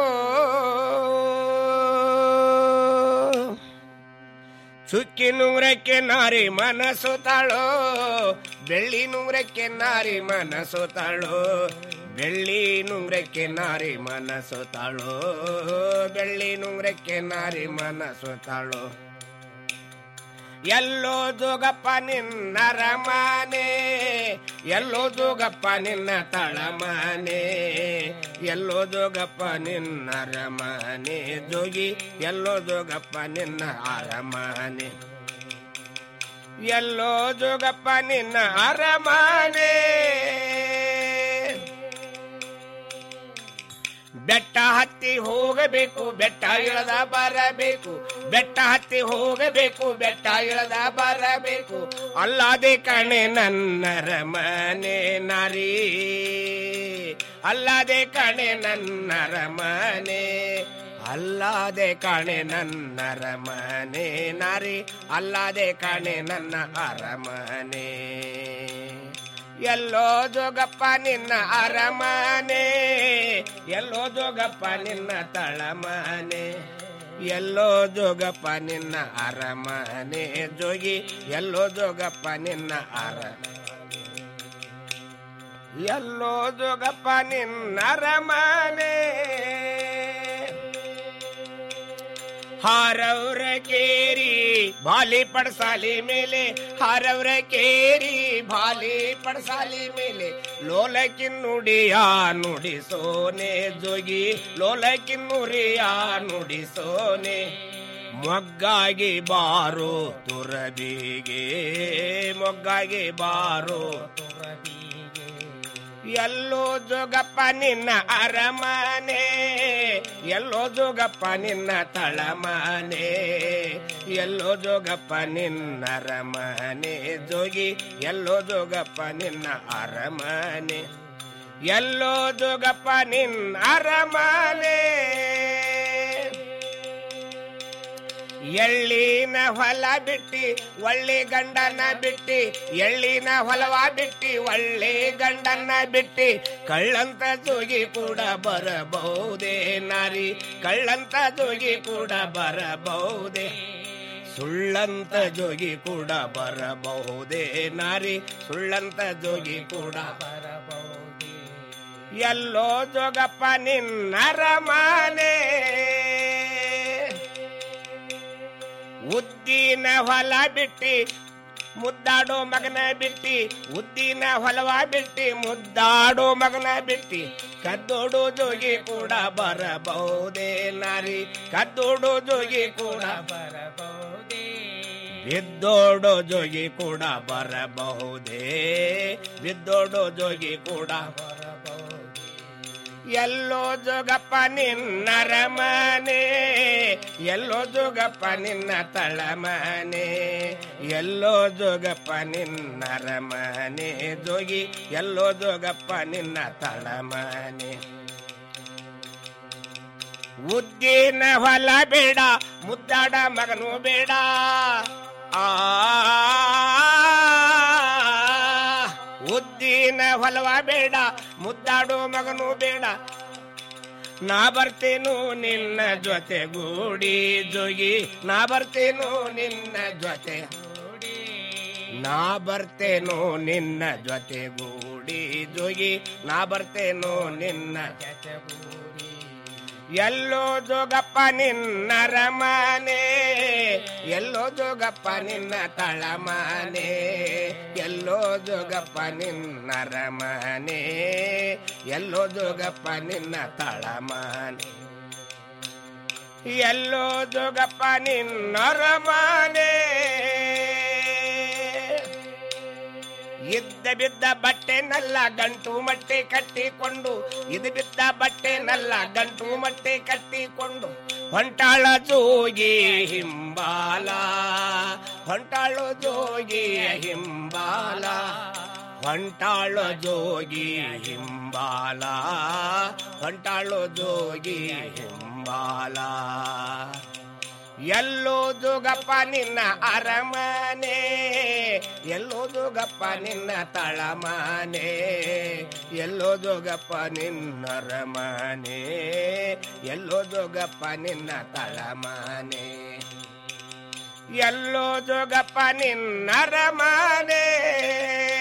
[SPEAKER 14] ಚುಕ್ಕಿ ನೂರಕ್ಕೆ ನಾರಿ ಮನಸ್ಸು ತಾಳೋ ಬೆಳ್ಳಿ ನೂರಕ್ಕೆ ನಾರಿ ಮನಸ್ಸು ತಾಳೋ ಬೆಳ್ಳಿ ನುಂಗ್ರಕ್ಕೆ ನಾರಿ ಮನಸ್ಸು ತಾಳೋ ಬೆಳ್ಳಿ ನುಂಗ್ರಕ್ಕೆ ನಾರಿ ಮನಸ್ಸು ತಾಳೋ ಎಲ್ಲೋ ಜೋಗಪ್ಪ ನಿನ್ನರ ಮನೆ ಎಲ್ಲೋ ಜೋಗಪ್ಪ ನಿನ್ನ ತಳಮನೆ ಎಲ್ಲೋ ಜೋಗಪ್ಪ ನಿನ್ನರ ಮನೆ ಜೋಗಿ ಎಲ್ಲೋ ಜೋಗಪ್ಪ ನಿನ್ನ ಅರಮನೆ ಎಲ್ಲೋ ಜೋಗಪ್ಪ ನಿನ್ನ ಅರಮನೆ ಬೆಟ್ಟ ಹತ್ತಿ ಹೋಗಬೇಕು ಬೆಟ್ಟ ಇಳದ ಬರಬೇಕು ಬೆಟ್ಟ ಹತ್ತಿ ಹೋಗಬೇಕು ಬೆಟ್ಟ ಇಳದ ಬರಬೇಕು ಅಲ್ಲದೆ ಕಣೆ ನನ್ನರ ಮನೆ ನಾರಿ ಅಲ್ಲದೆ ಕಣೆ ನನ್ನರ ಮನೆ ಅಲ್ಲದೆ ಕಣೆ ನನ್ನರ ಮನೆ ನಾರಿ ಅಲ್ಲದೆ ಕಣೆ ನನ್ನ ಅರಮನೆ ಎಲ್ಲೋ ಜೋಗಪ್ಪ ನಿನ್ನ ಅರಮನೆ ಎಲ್ಲೋ ಜೋಗಪ್ಪ ನಿನ್ನ ತಳಮನೆ ಎಲ್ಲೋ ಜೋಗಪ್ಪ ನಿನ್ನ ಅರಮನೆ ಜೋಗಿ ಎಲ್ಲೋ ಜೋಗಪ್ಪ ನಿನ್ನ ಅರ ಎಲ್ಲೋ ಜೋಗಪ್ಪ ನಿನ್ನ ಅರಮನೆ ಹಾರವ್ರ ಕೇರಿ ಭಾಲಿ ಪಡಸಾಲಿ ಮೇಲೆ ಹಾರವ್ರ ಕೇರಿ ಭಾಲಿ ಪಡಸಾಲಿ ಮೇಲೆ ಲೋಲಕಿನ್ ನುಡಿಯ ನುಡಿಸೋನೆ ಜೋಗಿ ಲೋಲಕಿನ್ ನುಡಿಯ ನುಡಿಸೋನೆ ಮೊಗ್ಗಾಗಿ ಬಾರೋ ತುರಬಿಗೆ ಮೊಗ್ಗಾಗಿ ಬಾರೋ ಎಲ್ಲೋ ಜೋಗಪ್ಪ ನಿನ್ನ ಅರಮನೆ ಎಲ್ಲೋ ಜೋಗಪ್ಪ ನಿನ್ನ ತಳಮನೆ ಎಲ್ಲೋ ಜೋಗಪ್ಪ ನಿನ್ನ ಅರಮನೆ ಜೋಗಿ ಎಲ್ಲೋ ಜೋಗಪ್ಪ ನಿನ್ನ ಅರಮನೆ ಎಲ್ಲೋ ಜೋಗಪ್ಪ ನಿನ್ನ ಅರಮನೆ ಎಳ್ಳಿನ ಹೊಲ ಬಿಟ್ಟಿ ಒಳ್ಳೆ ಗಂಡನ ಬಿಟ್ಟಿ ಎಳ್ಳಿನ ಹೊಲವ ಬಿಟ್ಟಿ ಒಳ್ಳೆ ಗಂಡನ ಬಿಟ್ಟಿ ಕಳ್ಳಂತ ಜೋಗಿ ಕೂಡ ಬರಬಹುದೇ ನಾರಿ ಕಳ್ಳಂತ ಜೋಗಿ ಕೂಡ ಬರಬಹುದೇ ಸುಳ್ಳಂತ ಜೋಗಿ ಕೂಡ ಬರಬಹುದೇ ನಾರಿ ಸುಳ್ಳಂತ ಜೋಗಿ ಕೂಡ ಬರಬಹುದೇ ಎಲ್ಲೋ ಜೋಗಪ್ಪ ನಿನ್ನರ ಮಾನೆ ಉದ್ದಿನ ಹೊಲ ಬಿಟ್ಟಿ ಮುದ್ದಾಡೋ ಮಗನ ಬಿಟ್ಟಿ ಉದ್ದಿನ ಹೊಲವ ಬಿಟ್ಟಿ ಮುದ್ದಾಡೋ ಮಗನ ಬಿಟ್ಟಿ ಕದ್ದೋಡು ಜೋಗಿ ಕೂಡ ಬರಬಹುದೇ ನಾರಿ ಕದ್ದೋಡು ಜೋಗಿ ಕೂಡ ಬರಬಹುದೇ ಬಿದ್ದೋಡೋ ಜೋಗಿ ಕೂಡ ಬರಬಹುದೇ ಬಿದ್ದೋಡೋ ಜೋಗಿ ಕೂಡ ಬರಬಹುದೇ ಎಲ್ಲೋ ಜೋಗಪ್ಪ ನಿನ್ನರ ಮನೆ ಎಲ್ಲೋ ಜೋಗಪ್ಪ ನಿನ್ನ ತಳಮನೆ ಎಲ್ಲೋ ಜೋಗಪ್ಪ ನಿನ್ನರ ಮನೆ ಜೋಗಿ ಎಲ್ಲೋ ಜೋಗಪ್ಪ ನಿನ್ನ ತಳಮನೆ ಉದ್ದಿನ ಹೊಲ ಬೇಡ ಮುದ್ದಾಡ ಮಗನು ಬೇಡ ಆ ಉದ್ದಿನ ಹೊಲವ ಬೇಡ ಮುದ್ದಾಡೋ ಮಗನು ಬೇಡ ನಾ ಬರ್ತೇನು ನಿನ್ನ ಜೊತೆ ಗೂಡಿ ಜೋಗಿ ನಾ ಬರ್ತೇನು ನಿನ್ನ ಜೊತೆ ನಾ ಬರ್ತೇನು ನಿನ್ನ ಜೊತೆ ಗೂಡಿ ಜೋಗಿ ನಾ ಬರ್ತೇನು ನಿನ್ನ ಜೊತೆ ಗೂಡಿ ಎಲ್ಲೋ ಜೋಗಪ್ಪ ನಿನ್ನ ರಮನೆ ಎಲ್ಲೋ ಜೋಗಪ್ಪ ನಿನ್ನ ತಳಮನೆ ಎಲ್ಲೋ ಜೋಗಪ್ಪ ನಿನ್ನ ರಮನೆ ಎಲ್ಲೋ ಜೋಗಪ್ಪ ನಿನ್ನ ತಳಮನೆ ಎಲ್ಲೋ ಜೋಗಪ್ಪ ನಿನ್ನ ರಮನೆ ಇದ್ದ ಬಿದ್ದ ಬಟ್ಟೆನಲ್ಲ ಗಂಟು ಮಟ್ಟೆ ಕಟ್ಟಿಕೊಂಡು ಇದು ಬಿದ್ದ ಬಟ್ಟೆನಲ್ಲ ಗಂಟು ಮಟ್ಟೆ ಕಟ್ಟಿಕೊಂಡು ಹೊಂಟಾಳ ಜೋಗಿ ಹಿಂಬಾಲ ಹೊಂಟಾಳು ಜೋಗಿ ಹಿಂಬಾಲ ಹೊಂಟಾಳು ಜೋಗಿ ಹಿಂಬಾಲ ಹೊಂಟಾಳು ಜೋಗಿ ಹಿಂಬಾಲ ಎಲ್ಲೋ ಜೋಗಪ್ಪ ನಿನ್ನ ಅರಮನೆ ಎಲ್ಲೋ ಜೋಗಪ್ಪ ನಿನ್ನ ತಳಮನೆ ಎಲ್ಲೋ ಜೋಗಪ್ಪ ನಿನ್ನ ಅರಮನೆ ಎಲ್ಲೋ ಜೋಗಪ್ಪ ನಿನ್ನ ತಳಮನೆ ಎಲ್ಲೋ ಜೋಗಪ್ಪ ನಿನ್ನ ಅರಮನೆ